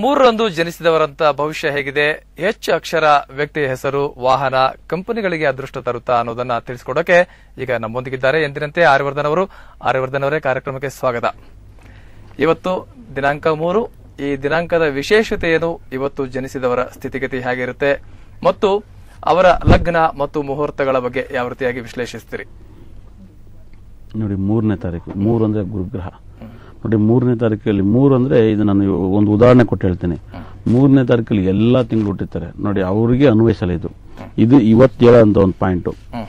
ಮೂರರಂದು ಜನಿಸಿದವರಂತ ಭವಿಷ್ಯ ಹೇಗಿದೆ ಹೆಚ್ಚು ಅಕ್ಷರ ವ್ಯಕ್ತಿಯ ಹೆಸರು ವಾಹನ ಕಂಪನಿಗಳಿಗೆ ಅದೃಷ್ಟ ತರುತ್ತಾ ಅನ್ನೋದನ್ನ ತಿಳಿಸಿಕೊಡೋಕೆ ಈಗ ನಮ್ಮೊಂದಿಗಿದ್ದಾರೆ ಎಂದಿನಂತೆ ಆರ್ಯವರ್ಧನ್ ಅವರು ಆರ್ಯವರ್ಧನ್ ಅವರೇ ಕಾರ್ಯಕ್ರಮಕ್ಕೆ ಸ್ವಾಗತ ಇವತ್ತು ದಿನಾಂಕ ಮೂರು ಈ ದಿನಾಂಕದ ವಿಶೇಷತೆ ಏನು ಇವತ್ತು ಜನಿಸಿದವರ ಸ್ಥಿತಿಗತಿ ಹೇಗಿರುತ್ತೆ ಮತ್ತು ಅವರ ಲಗ್ನ ಮತ್ತು ಮುಹೂರ್ತಗಳ ಬಗ್ಗೆ ಯಾವ ರೀತಿಯಾಗಿ ವಿಶ್ಲೇಷಿಸ್ತೀರಿ ನೋಡಿ ಮೂರನೇ ತಾರೀಕು ಮೂರು ಅಂದ್ರೆ ಗುರುಗ್ರಹ ನೋಡಿ ಮೂರನೇ ತಾರೀಕಲ್ಲಿ ಮೂರು ಅಂದ್ರೆ ಇದು ನಾನು ಒಂದು ಉದಾಹರಣೆ ಕೊಟ್ಟು ಹೇಳ್ತೇನೆ ಮೂರನೇ ತಾರೀಕಲ್ಲಿ ಎಲ್ಲಾ ತಿಂಗಳು ಹುಟ್ಟಿರ್ತಾರೆ ನೋಡಿ ಅವರಿಗೆ ಅನ್ವಯಿಸಲ್ಲ ಇದು ಇದು ಇವತ್ತು ಹೇಳೋಂತ ಒಂದು ಪಾಯಿಂಟ್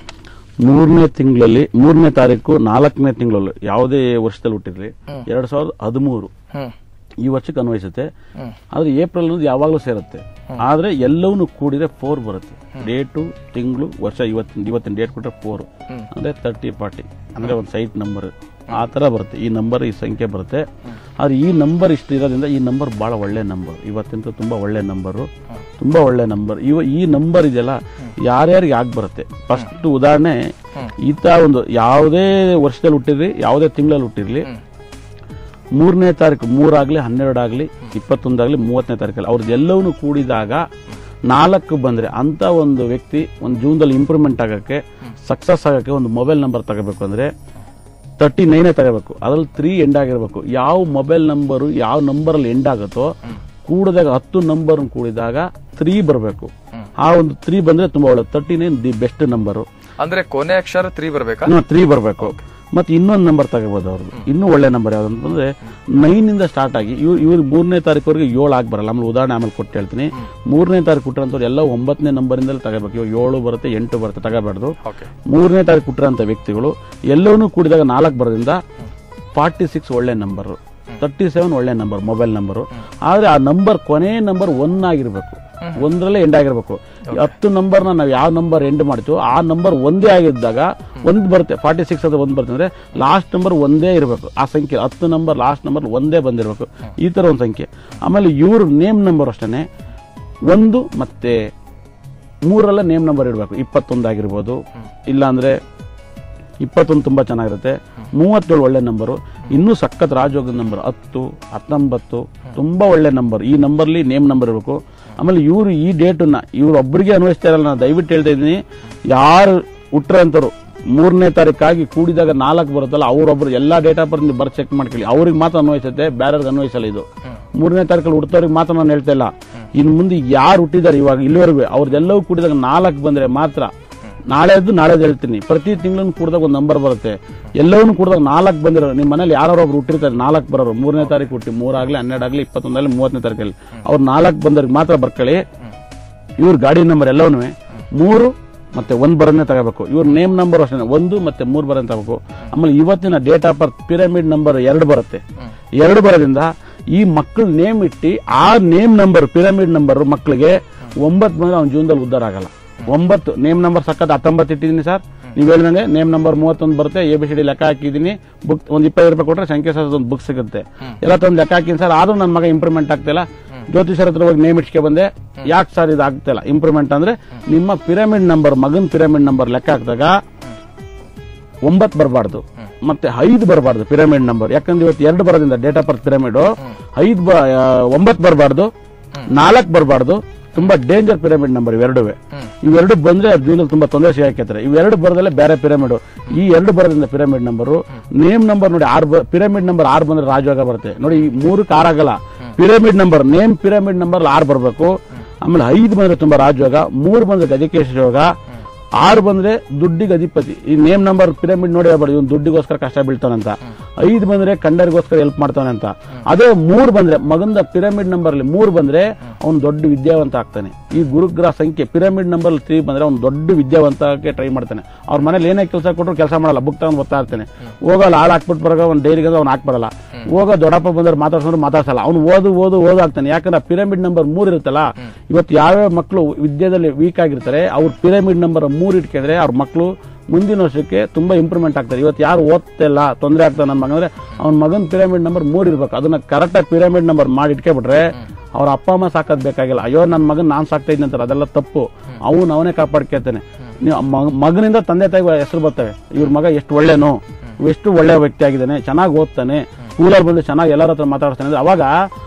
ಮೂರನೇ ತಿಂಗಳಲ್ಲಿ ಮೂರನೇ ತಾರೀಕು ನಾಲ್ಕನೇ ತಿಂಗಳಲ್ಲಿ ಯಾವುದೇ ವರ್ಷದಲ್ಲಿ ಹುಟ್ಟಿರ್ಲಿ ಎರಡ್ ಸಾವಿರದ ಹದಿಮೂರು ಹ್ಮ್ ಈ ವರ್ಷಕ್ಕೆ ಅನ್ವಯಿಸುತ್ತೆ ಆದ್ರೆ ಏಪ್ರಿಲ್ ಅನ್ನೋದು ಯಾವಾಗಲೂ ಸೇರುತ್ತೆ ಆದ್ರೆ ಎಲ್ಲವನ್ನೂ ಕೂಡಿದ್ರೆ ಫೋರ್ ಬರುತ್ತೆ ಡೇಟು ತಿಂಗಳು ವರ್ಷ ಇವತ್ತಿನ ಇವತ್ತಿನ ಡೇಟ್ ಕೊಟ್ಟರೆ ಫೋರ್ ಅಂದ್ರೆ ತರ್ಟಿ ಫಾರ್ಟಿ ಅಂದ್ರೆ ಒಂದು ಸೈಟ್ ನಂಬರ್ ಆ ತರ ಬರುತ್ತೆ ಈ ನಂಬರ್ ಈ ಸಂಖ್ಯೆ ಬರುತ್ತೆ ಆದ್ರೆ ಈ ನಂಬರ್ ಇಷ್ಟು ಇರೋದ್ರಿಂದ ಈ ನಂಬರ್ ಬಹಳ ಒಳ್ಳೆ ನಂಬರ್ ಇವತ್ತಿನ ತುಂಬಾ ಒಳ್ಳೆ ನಂಬರು ತುಂಬಾ ಒಳ್ಳೆ ನಂಬರ್ ಇವ ಈ ನಂಬರ್ ಇದೆಯಲ್ಲ ಯಾರ್ಯಾರಿಗೆ ಆಗ್ ಬರುತ್ತೆ ಫಸ್ಟ್ ಉದಾಹರಣೆ ಈತ ಒಂದು ಯಾವುದೇ ವರ್ಷದಲ್ಲಿ ಹುಟ್ಟಿರ್ಲಿ ಯಾವುದೇ ತಿಂಗಳಲ್ಲಿ ಹುಟ್ಟಿರ್ಲಿ ಮೂರನೇ ತಾರೀಕು ಮೂರಾಗ್ಲಿ ಹನ್ನೆರಡಾಗ್ಲಿ ಇಪ್ಪತ್ತೊಂದಾಗ್ಲಿ ಮೂವತ್ತನೇ ತಾರೀಕಲ್ಲಿ ಅವ್ರದ್ದು ಎಲ್ಲವನ್ನೂ ಕೂಡಿದಾಗ ನಾಲ್ಕು ಬಂದ್ರೆ ಅಂತ ಒಂದು ವ್ಯಕ್ತಿ ಒಂದು ಜೀವನದಲ್ಲಿ ಇಂಪ್ರೂವ್ಮೆಂಟ್ ಆಗಕ್ಕೆ ಸಕ್ಸಸ್ ಆಗಕ್ಕೆ ಒಂದು ಮೊಬೈಲ್ ನಂಬರ್ ತಗೋಬೇಕು ಅಂದ್ರೆ ತರ್ಟಿ ನೈನೇ ತಗೋಬೇಕು ಅದ್ರಲ್ಲಿ ತ್ರೀ ಎಂಡ್ ಆಗಿರ್ಬೇಕು ಯಾವ ಮೊಬೈಲ್ ನಂಬರು ಯಾವ ನಂಬರ್ ಅಲ್ಲಿ ಎಂಡ್ ಆಗುತ್ತೋ ಕೂಡಿದಾಗ ಹತ್ತು ನಂಬರ್ ಕೂಡಿದಾಗ ತ್ರೀ ಬರಬೇಕು ಆ ಒಂದು ತ್ರೀ ಬಂದ್ರೆ ತುಂಬಾ ಒಳ್ಳೆ thirty nine the best number ಅಂದ್ರೆ ಕೊನೆ ಅಕ್ಷರ ತ್ರೀ ಬರ್ಬೇಕಾ ತ್ರೀ ಬರಬೇಕು ಮತ್ತೆ ಇನ್ನೊಂದು ನಂಬರ್ ತಗೋಬಹುದು ಅವ್ರದ್ದು ಇನ್ನೂ ಒಳ್ಳೆ ನಂಬರ್ ಯಾವ್ದಂತಂದ್ರೆ ನೈನ್ ಇಂದ ಸ್ಟಾರ್ಟ್ ಆಗಿ ಇವ್ರು ಇವ್ರು ಮೂರನೇ ತಾರೀಕುವರೆಗೆ ಏಳು ಆಗಿ ಬರಲ್ಲ ಆಮೇಲೆ ಉದಾಹರಣೆ ಆಮೇಲೆ ಕೊಟ್ಟು ಹೇಳ್ತೀನಿ ಮೂರನೇ ತಾರೀಕು ಹುಟ್ಟಿರೋಂಥವ್ರು ಎಲ್ಲ ಒಂಬತ್ತನೇ ನಂಬರ್ ಇಂದಲೇ ತಗೋಬೇಕು ಇವಾಗ ಏಳು ಬರುತ್ತೆ ಎಂಟು ಬರುತ್ತೆ ತಗೋಬಾರ್ದು ಓಕೆ ಮೂರನೇ ತಾರೀಕು ಹುಟ್ಟಿರೋಂಥ ವ್ಯಕ್ತಿಗಳು ಎಲ್ಲವನ್ನೂ ಕೂಡಿದಾಗ ನಾಲ್ಕು ಬರೋದ್ರಿಂದ ಫಾರ್ಟಿ ಸಿಕ್ಸ್ ಒಳ್ಳೆ ನಂಬರ್ ತರ್ಟಿ ಸೆವೆನ್ ಒಳ್ಳೆ ನಂಬರ್ ಮೊಬೈಲ್ ನಂಬರು ಆದ್ರೆ ಆ ನಂಬರ್ ಕೊನೆ ನಂಬರ್ ಒನ್ ಆಗಿರ್ಬೇಕು ಒಂದರಲ್ಲೇ ಎಂಡ್ ಆಗಿರ್ಬೇಕು ಈ ಹತ್ತು ನಂಬರ್ನ ನಾವು ಯಾವ ನಂಬರ್ ಎಂಡ್ ಮಾಡ್ತೀವೋ ಆ ನಂಬರ್ ಒಂದೇ ಆಗಿದ್ದಾಗ ಒಂದ್ ಬರುತ್ತೆ ಫಾರ್ಟಿ ಸಿಕ್ಸ್ ಅದು ಒಂದ್ ಬರುತ್ತೆ ಅಂದ್ರೆ ಲಾಸ್ಟ್ ನಂಬರ್ ಒಂದೇ ಇರಬೇಕು ಆ ಸಂಖ್ಯೆ ಹತ್ತು ನಂಬರ್ ಲಾಸ್ಟ್ ನಂಬರ್ ಒಂದೇ ಬಂದಿರಬೇಕು ಈ ತರ ಒಂದು ಸಂಖ್ಯೆ ಆಮೇಲೆ ಇವ್ರ ನೇಮ್ ನಂಬರ್ ಅಷ್ಟೇ ಒಂದು ಮತ್ತೆ ಮೂರಲ್ಲ ನೇಮ್ ನಂಬರ್ ಇಡಬೇಕು ಇಪ್ಪತ್ತೊಂದು ಆಗಿರ್ಬೋದು ಇಲ್ಲಾಂದ್ರೆ ಇಪ್ಪತ್ತೊಂದು ತುಂಬಾ ಚೆನ್ನಾಗಿರುತ್ತೆ ಮೂವತ್ತೇಳು ಒಳ್ಳೆ ನಂಬರು ಇನ್ನೂ ಸಖತ್ ರಾಜಯೋಗದ ನಂಬರ್ ಹತ್ತು ಹತ್ತೊಂಬತ್ತು ತುಂಬಾ ಒಳ್ಳೆ ನಂಬರ್ ಈ ನಂಬರ್ಲಿ ನೇಮ್ ನಂಬರ್ ಇರಬೇಕು ಆಮೇಲೆ ಇವರು ಈ ಡೇಟನ್ನ ಇವ್ರು ಒಬ್ಬರಿಗೆ ಅನ್ವಯಿಸ್ತಾ ಇರಲ್ಲ ನಾನು ದಯವಿಟ್ಟು ಹೇಳ್ತಾ ಇದ್ದೀನಿ ಯಾರು ಹುಟ್ರಂತರು ಮೂರನೇ ತಾರೀಕಾಗಿ ಕೂಡಿದಾಗ ನಾಲ್ಕು ಬರುತ್ತಲ್ಲ ಅವ್ರೊಬ್ರು ಎಲ್ಲಾ ಡೇಟಾ ಬರ್ದು ಬರ್ ಚೆಕ್ ಮಾಡ್ಕೊಳ್ಳಿ ಅವ್ರಿಗೆ ಮಾತ್ರ ಅನ್ವಯಿಸುತ್ತೆ ಬೇರೆಯವ್ರಿಗೆ ಅನ್ವಯಿಸಲ್ಲ ಇದು ಮೂರನೇ ತಾರೀಕಲ್ಲಿ ಹುಡ್ತವ್ರಿಗೆ ಮಾತ್ರ ನಾನು ಹೇಳ್ತಾ ಇಲ್ಲ ಇನ್ನು ಮುಂದೆ ಯಾರು ಹುಟ್ಟಿದ್ದಾರೆ ಇವಾಗ ಇಲ್ಲಿವರೆಗೂ ಅವ್ರದ್ದೆಲ್ಲವೂ ಕೂಡಿದಾಗ ನಾಲ್ಕು ಬಂದ್ರೆ ಮಾತ್ರ ನಾಳೆದ್ದು ನಾಳೆದು ಹೇಳ್ತೀನಿ ಪ್ರತಿ ತಿಂಗಳನ್ನು ಕೂಡಿದಾಗ ಒಂದು ನಂಬರ್ ಬರುತ್ತೆ ಎಲ್ಲವನ್ನೂ ಕೂಡಿದಾಗ ನಾಲ್ಕು ಬಂದಿರೋ ನಿಮ್ಮ ಮನೇಲಿ ಯಾರೋ ಒಬ್ರು ಹುಟ್ಟಿರ್ತಾರೆ ನಾಲ್ಕು ಬರೋರು ಮೂರನೇ ತಾರೀಕು ಹುಟ್ಟಿ ಮೂರಾಗ್ಲಿ ಹನ್ನೆರಡಾಗ್ಲಿ ಇಪ್ಪತ್ತೊಂದಾಗ್ಲಿ ಮೂವತ್ತನೇ ತಾರೀಕಲ್ಲಿ ಅವ್ರು ನಾಲ್ಕು ಬಂದವ್ರಿಗೆ ಮಾತ್ರ ಬರ್ಕೊಳ್ಳಿ ಇವ್ರ ಗಾಡಿ ನಂಬರ್ ಎಲ್ಲವೂ ಮೂರು ಮತ್ತೆ ಒಂದ್ ಬರೋದನ್ನೇ ತಗೋಬೇಕು ಇವ್ರ ನೇಮ್ ನಂಬರ್ ಅಷ್ಟೇ ಒಂದು ಮತ್ತೆ ಮೂರು ಬರೋದನ್ನ ತಗೋಬೇಕು ಆಮೇಲೆ ಇವತ್ತಿನ date of birth pyramid number ಎರಡು ಬರುತ್ತೆ ಎರಡು ಬರೋದ್ರಿಂದ ಈ ಮಕ್ಕಳು ನೇಮ್ ಇಟ್ಟು ಆ ನೇಮ್ ನಂಬರ್ ಪಿರಮಿಡ್ ನಂಬರ್ ಮಕ್ಕಳಿಗೆ ಒಂಬತ್ತು ಬಂದ್ರೆ ಅವ್ನ ಜೀವನದಲ್ಲಿ ಉದ್ಧಾರ ಆಗಲ್ಲ ಒಂಬತ್ತು ನೇಮ್ ನಂಬರ್ ಸಕ್ಕತ್ ಹತ್ತೊಂಬತ್ತು ಇಟ್ಟಿದ್ದೀನಿ ಸರ್ ನೀವು ಹೇಳಿದಂಗೆ ನೇಮ್ ನಂಬರ್ ಮೂವತ್ತೊಂದು ಬರುತ್ತೆ ಎ ಬಿ ಸಿ ಡಿ ಲೆಕ್ಕ ಹಾಕಿದ್ದೀನಿ ಬುಕ್ ಒಂದು ಇಪ್ಪತ್ತು ರೂಪಾಯಿ ಕೊಟ್ಟರೆ ಸಂಖ್ಯೆ ಸಹ ಒಂದು ಬುಕ್ ಸಿಗುತ್ತೆ ಎಲ್ಲ ತಂದು ಲೆಕ್ಕ ಹಾಕಿನಿ ಸರ್ ಆದ್ರೂ ನನ್ನ ಮಗ ಇಂಪ್ರೂವ್ಮೆಂಟ್ ಆಗ್ತಿಲ್ಲ ಜ್ಯೋತಿಷರ ಹತ್ರ ಹೋಗಿ ನೇಮ್ ಇಟ್ಕೆ ಬಂದೆ ಯಾಕೆ ಸರ್ ಇದು ಆಗ್ತಿಲ್ಲ ಇಂಪ್ರೂವ್ಮೆಂಟ್ ಅಂದ್ರೆ ನಿಮ್ಮ ಪಿರಮಿಡ್ ನಂಬರ್ ಮಗನ್ ಪಿರಮಿಡ್ ನಂಬರ್ ಲೆಕ್ಕ ಹಾಕಿದಾಗ ಒಂಬತ್ತು ಬರಬಾರ್ದು ಮತ್ತೆ ಐದು ಬರಬಾರ್ದು ಪಿರಮಿಡ್ ನಂಬರ್ ಯಾಕಂದ್ರೆ ಇವತ್ತು ಎರಡು ಬರೋದ್ರಿಂದ ಡೇಟ್ ಆಫ್ ಬರ್ತ್ ಪಿರಮಿಡ್ ಐದು ಒಂಬತ್ತು ಬರಬಾರ್ದು ನಾಲ್ಕು ಬರಬಾರ್ದು ತುಂಬಾ ಡೇಂಜರ್ ಪಿರಮಿಡ್ ನಂಬರ್ ಇವೆರಡುವೆ ಇವೆರಡು ಬಂದ್ರೆ ಅದ್ ಜೀವನದಲ್ಲಿ ತುಂಬಾ ತೊಂದರೆ ಸಿಗಾಕತ್ತಾರೆ ಇವೆರಡು ಬರೋದಲ್ಲೇ ಬೇರೆ ಪಿರಮಿಡ್ ಈ ಎರಡು ಬರೋದ್ರಿಂದ ಪಿರಮಿಡ್ ನಂಬರ್ ನೇಮ್ ನಂಬರ್ ನೋಡಿ ಆರು ಪಿರಮಿಡ್ ನಂಬರ್ ಆರು ಬಂದ್ರೆ ರಾಜಯೋಗ ಬರುತ್ತೆ ನೋಡಿ ಈ ಮೂರಕ್ಕೆ ಆರಾಗಲ್ಲ pyramid number name pyramid number ಆರು ಬರಬೇಕು ಆಮೇಲೆ ಐದು ಬಂದ್ರೆ ತುಂಬಾ ರಾಜಯೋಗ ಮೂರು ಬಂದ್ರೆ ಗಜಕೇಶ ಯೋಗ ಆರು ಬಂದ್ರೆ ದುಡ್ಡಿಗೆ ಅಧಿಪತಿ ಈ ನೇಮ್ ನಂಬರ್ ಪಿರಮಿಡ್ ನೋಡಿ ಹೇಳ್ಬಾರ್ದು ಇವ್ನು ದುಡ್ಡಿಗೋಸ್ಕರ ಕಷ್ಟ ಬೀಳ್ತಾನಂತ ಐದು ಬಂದ್ರೆ ಕಂಡರಿಗೋಸ್ಕರ ಹೆಲ್ಪ್ ಮಾಡ್ತಾನಂತ ಅದೇ ಮೂರು ಬಂದ್ರೆ ಮಗಂದ ಪಿರಮಿಡ್ ನಂಬರ್ ಅಲ್ಲಿ ಮೂರು ಬಂದ್ರೆ ಅವ್ನು ದೊಡ್ಡ ವಿದ್ಯಾವಂತ ಆಗ್ತಾನೆ ಈ ಗುರುಗ್ರಹ ಸಂಖ್ಯೆ ಪಿರಮಿಡ್ ನಂಬರ್ ತ್ರೀ ಬಂದ್ರೆ ಅವ್ನು ದೊಡ್ಡ ವಿದ್ಯಾವಂತಕ್ಕೆ ಟ್ರೈ ಮಾಡ್ತಾನೆ ಅವ್ರ ಮನೇಲಿ ಏನೇ ಕೆಲಸ ಕೊಟ್ಟರು ಕೆಲಸ ಮಾಡಲ್ಲ ಬುಕ್ ತಗೊಂಡು ಓದ್ತಾ ಇರ್ತಾನೆ ಹೋಗಲ್ಲ ಹಾಳು ಹಾಕ್ಬಿಟ್ಟು ಬರೋ ಒಂದು ಡೈರಿಗೆ ಅವ್ನು ಹಾಕ್ಬರಲ್ಲ ಹೋಗೋ ದೊಡ್ಡಪ್ಪ ಬಂದ್ರೆ ಮಾತಾಡ್ಸೋರು ಮಾತಾಡ್ಸಲ್ಲ ಅವ್ನು ಓದು ಓದು ಓದು ಆಗ್ತಾನೆ ಯಾಕಂದ್ರೆ ಪಿರಮಿಡ್ ನಂಬರ್ ಮೂರ್ ಇರುತ್ತಲ್ಲ ಇವತ್ತು ಯಾವ್ಯಾವ ಮಕ್ಕಳು ವಿದ್ಯೆದಲ್ಲಿ ವೀಕ್ ಆಗಿರ್ತಾರೆ ಅವ್ರ ಪಿರಮಿಡ್ ನಂಬರ್ ಮೂರ್ ಇಟ್ಕೊಂಡ್ರೆ ಅವ್ರ ಮಕ್ಕಳು ಮುಂದಿನ ವರ್ಷಕ್ಕೆ ತುಂಬಾ ಇಂಪ್ರೂವ್ಮೆಂಟ್ ಆಗ್ತಾರೆ ಇವತ್ತು ಯಾರು ಓದ್ತಿಲ್ಲ ತೊಂದರೆ ಆಗ್ತಾರೆ ನನ್ನ ಮಗ ಅಂದ್ರೆ ಅವ್ನ ಮಗನ್ ಪಿರಮಿಡ್ ನಂಬರ್ ಮೂರ್ ಇರ್ಬೇಕು ಅದನ್ನ ಕರೆಕ್ಟ್ ಪಿರಮಿಡ್ ನಂಬರ್ ಮಾಡಿ ಇಟ್ಕೊಬಿಟ್ರೆ ಅವ್ರ ಅಪ್ಪ ಅಮ್ಮ ಸಾಕೋದ್ ಬೇಕಾಗಿಲ್ಲ ಅಯ್ಯೋ ನನ್ನ ಮಗನ್ ನಾನ್ ಸಾಕ್ತಾ ಇದ್ದೀನಿ ಅಂತಾರೆ ಅದೆಲ್ಲ ತಪ್ಪು ಅವನು ಅವನೇ ಕಾಪಾಡ್ಕೊತಾನೆ ನೀವು ಮ- ಮಗನಿಂದ ತಂದೆ ತಾಯಿ ಹೆಸರು ಬರ್ತವೆ ಇವ್ರ ಮಗ ಎಷ್ಟು ಒಳ್ಳೆನು ಎಷ್ಟು ಒಳ್ಳೆ ವ್ಯಕ್ತಿ ಆಗಿದ್ದಾನೆ ಚೆನ್ನಾಗಿ ಓದ್ತಾನೆ ಸ್ಕೂಲಲ್ಲಿ ಬಂದು ಚೆನ್ನಾಗಿ ಎಲ್ಲರ ಹತ್ರ ಮಾತಾಡ್ತಾನೆ ಅಂದ್ರೆ ಅವಾಗ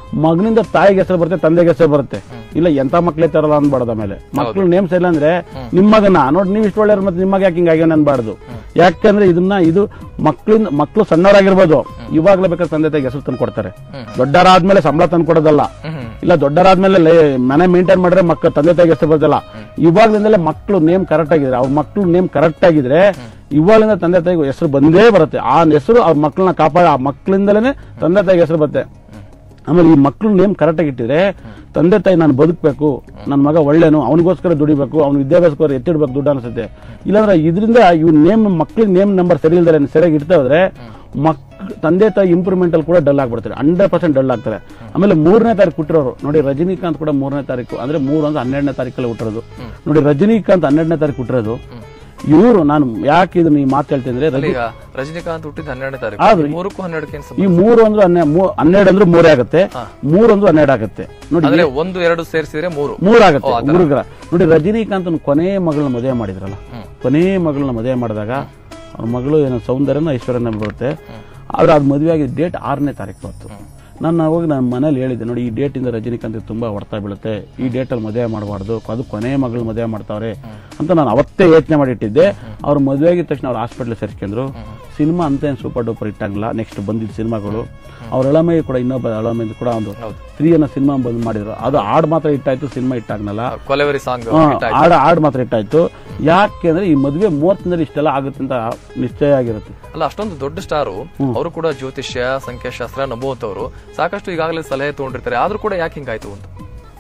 ಮಗನಿಂದ ತಾಯಿಗೆ ಹೆಸರು ಬರುತ್ತೆ ತಂದೆಗೆ ಹೆಸರು ಬರುತ್ತೆ ಇಲ್ಲ ಎಂತ ಮಕ್ಳೇ ತರಲ್ಲ ಅನ್ಬಾರ್ದು ಆಮೇಲೆ ಮಕ್ಳು ನೇಮ್ಸ್ ಇಲ್ಲ ಅಂದ್ರೆ ನಿಮ್ ಮಗನ ನೋಡಿ ನೀವು ಇಷ್ಟು ಒಳ್ಳೆಯವ್ರು ಮತ್ತೆ ನಿಮ್ಮ ಮಗ ಯಾಕೆ ಹಿಂಗಾಗ್ಯಾನ ಅನ್ಬಾರ್ದು ಯಾಕಂದ್ರೆ ಇದನ್ನ ಇದು ಮಕ್ಳಿಂದ ಮಕ್ಳು ಸಣ್ಣವರಾಗಿರ್ಬೋದು ಇವಾಗ್ಲೇ ಬೇಕಾದ್ರೆ ತಂದೆ ತಾಯಿಗೆ ಹೆಸರು ತಂದು ಕೊಡ್ತಾರೆ ದೊಡ್ಡರಾದ್ಮೇಲೆ ಸಂಬಳ ತಂದು ಕೊಡೋದಲ್ಲ ಇಲ್ಲ ದೊಡ್ಡರಾದ್ಮೇಲೆ ಲೇ- ಮನೆ ಮೇಂಟೈನ್ ಮಾಡಿದ್ರೆ ಮಕ್ಕಳು ತಂದೆ ತಾಯಿಗೆ ಹೆಸರು ಬರೋದಲ್ಲ ಇವಾಗ್ಲಿಂದಲೇ ಮಕ್ಕಳು ನೇಮ್ ಕರೆಕ್ಟ್ ಆಗಿದ್ರೆ ಅವ್ರ ಮಕ್ಳು ನೇಮ್ ಕರೆಕ್ಟ್ ಆಗಿದ್ರೆ ಇವಾಗಲಿಂದ ತಂದೆ ತಾಯಿಗೆ ಹೆಸರು ಬಂದೇ ಬರುತ್ತೆ ಆ ಹೆಸರು ಅವ್ರ ಮಕ್ಕಳನ್ನ ಕಾಪಾಡ ಆ ಮಕ್ಕಳಿಂದಲೇ ತಂದೆ ತಾಯಿಗೆ ಹೆಸರು ಬರುತ್ತೆ ಆಮೇಲೆ ಈ ಮಕ್ಳು ನೇಮ್ ಕರೆಕ್ಟ್ ಆಗಿ ಇಟ್ಟಿದ್ರೆ ತಂದೆ ತಾಯಿ ನಾನು ಬದುಕಬೇಕು ನನ್ನ ಮಗ ಒಳ್ಳೇನು ಅವನಿಗೋಸ್ಕರ ದುಡಿಬೇಕು ಅವ್ನ ವಿದ್ಯಾಭ್ಯಾಸಕ್ಕೋಸ್ಕರ ಎತ್ತಿಡ್ಬೇಕು ದುಡ್ಡು ಅನ್ಸುತ್ತೆ ಇಲ್ಲಾಂದ್ರೆ ಇದರಿಂದ ಇವ್ ನೇಮ್ ಮಕ್ಳಿಗೆ ನೇಮ್ ನಂಬರ್ ಸರಿ ಇಲ್ದರೆ ಸರಿಯಾಗಿ ಇಡ್ತಾ ಹೋದ್ರೆ ಮಕ್ ತಂದೆ ತಾಯಿ ಇಂಪ್ರೂವ್ಮೆಂಟ್ ಅಲ್ಲಿ ಕೂಡ ಡಲ್ ಆಗ್ಬಿಡ್ತಾರೆ ಹಂಡ್ರೆಡ್ ಪರ್ಸೆಂಟ್ ಡಲ್ ಆಗ್ತಾರೆ ಆಮೇಲೆ ಮೂರನೇ ತಾರೀಕು ಹುಟ್ಟಿರೋರು ನೋಡಿ ರಜನಿಕಾಂತ್ ಕೂಡ ಮೂರನೇ ತಾರೀಕು ಅಂದ್ರೆ ಮೂರು ಅಂದ್ರೆ ಹನ್ನೆರಡನೇ ತಾರೀಕಲ್ಲಿ ಹುಟ್ಟಿರೋದು ನೋಡಿ ರಜನಿಕಾಂತ್ ಹನ್ನೆರಡನೇ ತಾರೀಕು ಹುಟ್ಟಿರೋದು ಇವರು ನಾನು ಯಾಕೆ ಇದನ್ನ ಈ ಮಾತು ಹೇಳ್ತೀನಿ ಅಂದ್ರೆ ರಜನಿ ಈಗ ರಜನಿಕಾಂತ್ ಹುಟ್ಟಿದ ಹನ್ನೆರಡನೇ ಆದ್ರೆ ತಾರೀಕು ಮೂರಕ್ಕೂ ಹನ್ನೆರಡಕ್ಕೆ ಏನ್ ಸಂಬಂಧ? ಈ ಮೂರು ಅಂದ್ರೆ ಹನ್ನೆ- ಮೂ- ಹನ್ನೆರಡು ಅಂದ್ರೆ ಮೂರೇ ಆಗುತ್ತೆ ಮೂರು ಅಂದ್ರೆ ಹನ್ನೆರಡು ಆಗುತ್ತೆ ನೋಡಿ ಅಂದ್ರೆ ಒಂದು ಎರಡು ಸೇರಿಸಿದ್ರೆ ಮೂರು ಮೂರಾಗುತ್ತೆ ಹುಡುಗರ ನೋಡಿ ರಜನಿಕಾಂತ್ ಕೊನೆ ಮಗಳನ್ನ ಮದುವೆ ಮಾಡಿದ್ರಲ್ಲ ಕೊನೆ ಮಗಳನ್ನ ಮದುವೆ ಮಾಡಿದಾಗ ಅವ್ರ ಮಗಳು ಏನೋ ಸೌಂದರ್ಯನ ಐಶ್ವರ್ಯನ ಬರುತ್ತೆ ಆದ್ರೆ ಅದು ಮದುವೆ ಆಗಿದ್ದ ಡೇಟ್ ಆರನೇ ತಾರೀಕು ಬತ್ತು ನಾನು ಹೋಗಿ ನನ್ನ ಮನೇಲಿ ಹೇಳಿದ್ದೆ ನೋಡಿ ಈ ಡೇಟಿಂದ ರಜನಿಕಾಂತ್ ತುಂಬಾ ಹೊಡ್ತಾ ಬೀಳುತ್ತೆ ಈ ಡೇಟಲ್ಲಿ ಮದುವೆ ಮಾಡಬಾರ್ದು ಅದು ಕೊನೆ ಮಗಳು ಮದುವೆ ಮಾಡ್ತಾವ್ರೆ ಅಂತ ನಾನು ಅವತ್ತೇ ಯೋಚನೆ ಮಾಡಿಟ್ಟಿದ್ದೆ ಅವ್ರು ಮದುವೆ ಆಗಿದ ತಕ್ಷಣ ಅವ್ರು ಹಾಸ್ಪಿಟ್ಲ್ ಸೇರ್ಕೊಂಡ್ರು ಸಿನಿಮಾ ಅಂತ ಏನು ಸೂಪರ್ ಡೂಪರ್ ಇಟ್ಟಾಗಿಲ್ಲ ನೆಕ್ಸ್ಟ್ ಬಂದಿದ್ದ ಸಿನಿಮಾಗಳು ಅವ್ರ ಎಳಮೈ ಕೂಡ ಇನ್ನೊಬ್ಬ ಎಳಮೈ ಕೂಡ ಒಂದು ತ್ರೀ ಅನ್ನೋ ಸಿನಿಮಾ ಬಂದ್ ಮಾಡಿದ್ರು ಅದು ಹಾಡ್ ಮಾತ್ರ ಇಟ್ಟಾಯ್ತು ಸಿನಿಮಾ ಇಟ್ಟಾಗ್ನಲ್ಲ ಕೊಲೆವರಿ ಸಾಂಗ್ ಹಾ, ಹಾಡ್ ಹಾಡ್ ಮಾತ್ರ ಇಟ್ಟಾಯ್ತು ಯಾಕೆಂದ್ರೆ ಈ ಮದುವೆ ಮೂವತ್ತಿನಲ್ಲಿ ಇಷ್ಟೆಲ್ಲ ಆಗುತ್ತೆ ಅಂತ ನಿಶ್ಚಯ ಆಗಿರುತ್ತೆ ಅಲ್ಲ ಅಷ್ಟೊಂದು ದೊಡ್ಡ ಸ್ಟಾರು ಅವರು ಕೂಡ ಜ್ಯೋತಿಷ್ಯ ಸಂಖ್ಯಾಶಾಸ್ತ್ರ ನಂಬುವಂತವ್ರು ಸಾಕಷ್ಟು ಈಗಾಗಲೇ ಸಲಹೆ ತಗೊಂಡಿರ್ತಾರೆ ಆದ್ರೂ ಕೂಡ ಯಾಕೆ ಹಿಂಗಾಯ್ತು ಅಂತ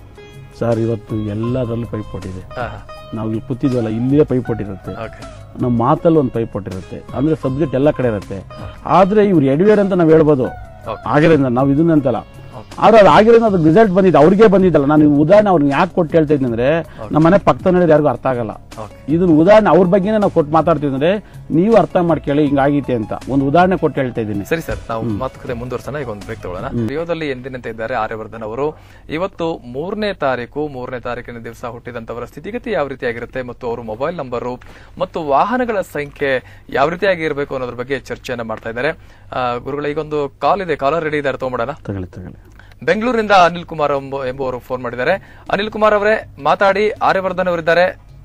ಸರ್ ಇವತ್ತು ಎಲ್ಲದರಲ್ಲೂ ಪೈಪೋಟ್ ಇದೆ ನಾವು ಇಲ್ಲಿ ಕೂತಿದ್ವಲ್ಲ ಇಲ್ಲೇ ಪೈಪೋಟ್ ಇರುತ್ತೆ ಓಕೆ ನಮ್ಮ ಮಾತಲ್ಲಿ ಒಂದು ಪೈಪೋಟ್ ಇರುತ್ತೆ ಅಂದ್ರೆ ಸಬ್ಜೆಕ್ಟ್ ಎಲ್ಲ ಕಡೆ ಇರುತ್ತೆ ಆದ್ರೆ ಇವ್ರು ಎಡವೇರ್ ಅಂತ ನಾವು ಹೇಳ್ಬೋದು Okay. ಆಗಿರೋದ್ರಿಂದ ನಾವು ಇದನ್ನ ಅಂತಲ್ಲ ಆದ್ರೆ ಅದು ಆಗಿರೋದ್ರಿಂದ ಅದು ರಿಸಲ್ಟ್ ಬಂದಿದ್ದು ಅವ್ರಿಗೆ ಬಂದಿದ್ದಲ್ಲ ನಾನು ಈ ಉದಾಹರಣೆ ಅವ್ರನ್ನ ಯಾಕೆ ಕೊಟ್ಟು ಹೇಳ್ತಾ ಇದ್ದೀನಿ ಅಂದ್ರೆ ನಮ್ಮ ಮನೆ ಪಕ್ಕದ ಹೇಳಿದ್ರೆ ಯಾರಿಗೂ ಅರ್ಥ ಆಗಲ್ಲ ಓಕೆ ಇದನ್ನ ಉದಾಹರಣೆ ಅವ್ರ ಬಗ್ಗೆನೇ ನಾವು ಕೊಟ್ಟು ಮಾತಾಡ್ತೀವಿ ಅಂದ್ರೆ ನೀವು ಅರ್ಥ ಮಾಡ್ಕೊಳ್ಳಿ ಹಿಂಗಾಗೈತೆ ಅಂತ ಒಂದು ಉದಾಹರಣೆ ಕೊಟ್ಟು ಹೇಳ್ತಾ ಇದ್ದೀನಿ ಸರಿ ಸರ್ ನಾವು ಮಾತುಕತೆ ಮುಂದುವರ್ಸೋಣ ಈಗ ಒಂದು ಬ್ರೇಕ್ ತಗೊಳ್ಳೋಣ ರಿಯೋದಲ್ಲಿ ಎಂದಿನಂತೆ ಇದ್ದಾರೆ ಆರ್ಯವರ್ಧನ್ ಅವರು ಇವತ್ತು ಮೂರನೇ ತಾರೀಕು ಮೂರನೇ ತಾರೀಕಿನ ದಿವಸ ಹುಟ್ಟಿದಂತವರ ಸ್ಥಿತಿಗತಿ ಯಾವ ರೀತಿಯಾಗಿರುತ್ತೆ ಮತ್ತು ಅವರು ಮೊಬೈಲ್ ನಂಬರು ಮತ್ತು ವಾಹನಗಳ ಸಂಖ್ಯೆ ಯಾವ ರೀತಿಯಾಗಿ ಇರಬೇಕು ಅನ್ನೋದ್ರ ಬಗ್ಗೆ ಚರ್ಚೆಯನ್ನ ಮಾಡ್ತಾ ಇದ್ದಾರೆ ಆ, ಗುರುಗಳ ಈಗ ಒಂದು ಕಾಲ್ ಇದೆ ಕಾಲರ್ ರೆಡಿ ಇದ್ದಾರೆ ತಗೊಂಬಿಡೋಣ ತಗೊಳ್ಳಿ ತಗೊಳ್ಳಿ ಬೆಂಗಳೂರಿನಿಂದ ಅನಿಲ್ ಕುಮಾರ್ ಎಂಬ- ಎಂಬುವರು ಫೋನ್ ಮಾಡಿದ್ದಾರೆ ಅನಿಲ್ ಕುಮಾರ್ ಅವರೇ ಮಾತಾಡಿ ಆರ್ಯವರ್ಧನ್ ಅವರಿದ್ದಾರೆ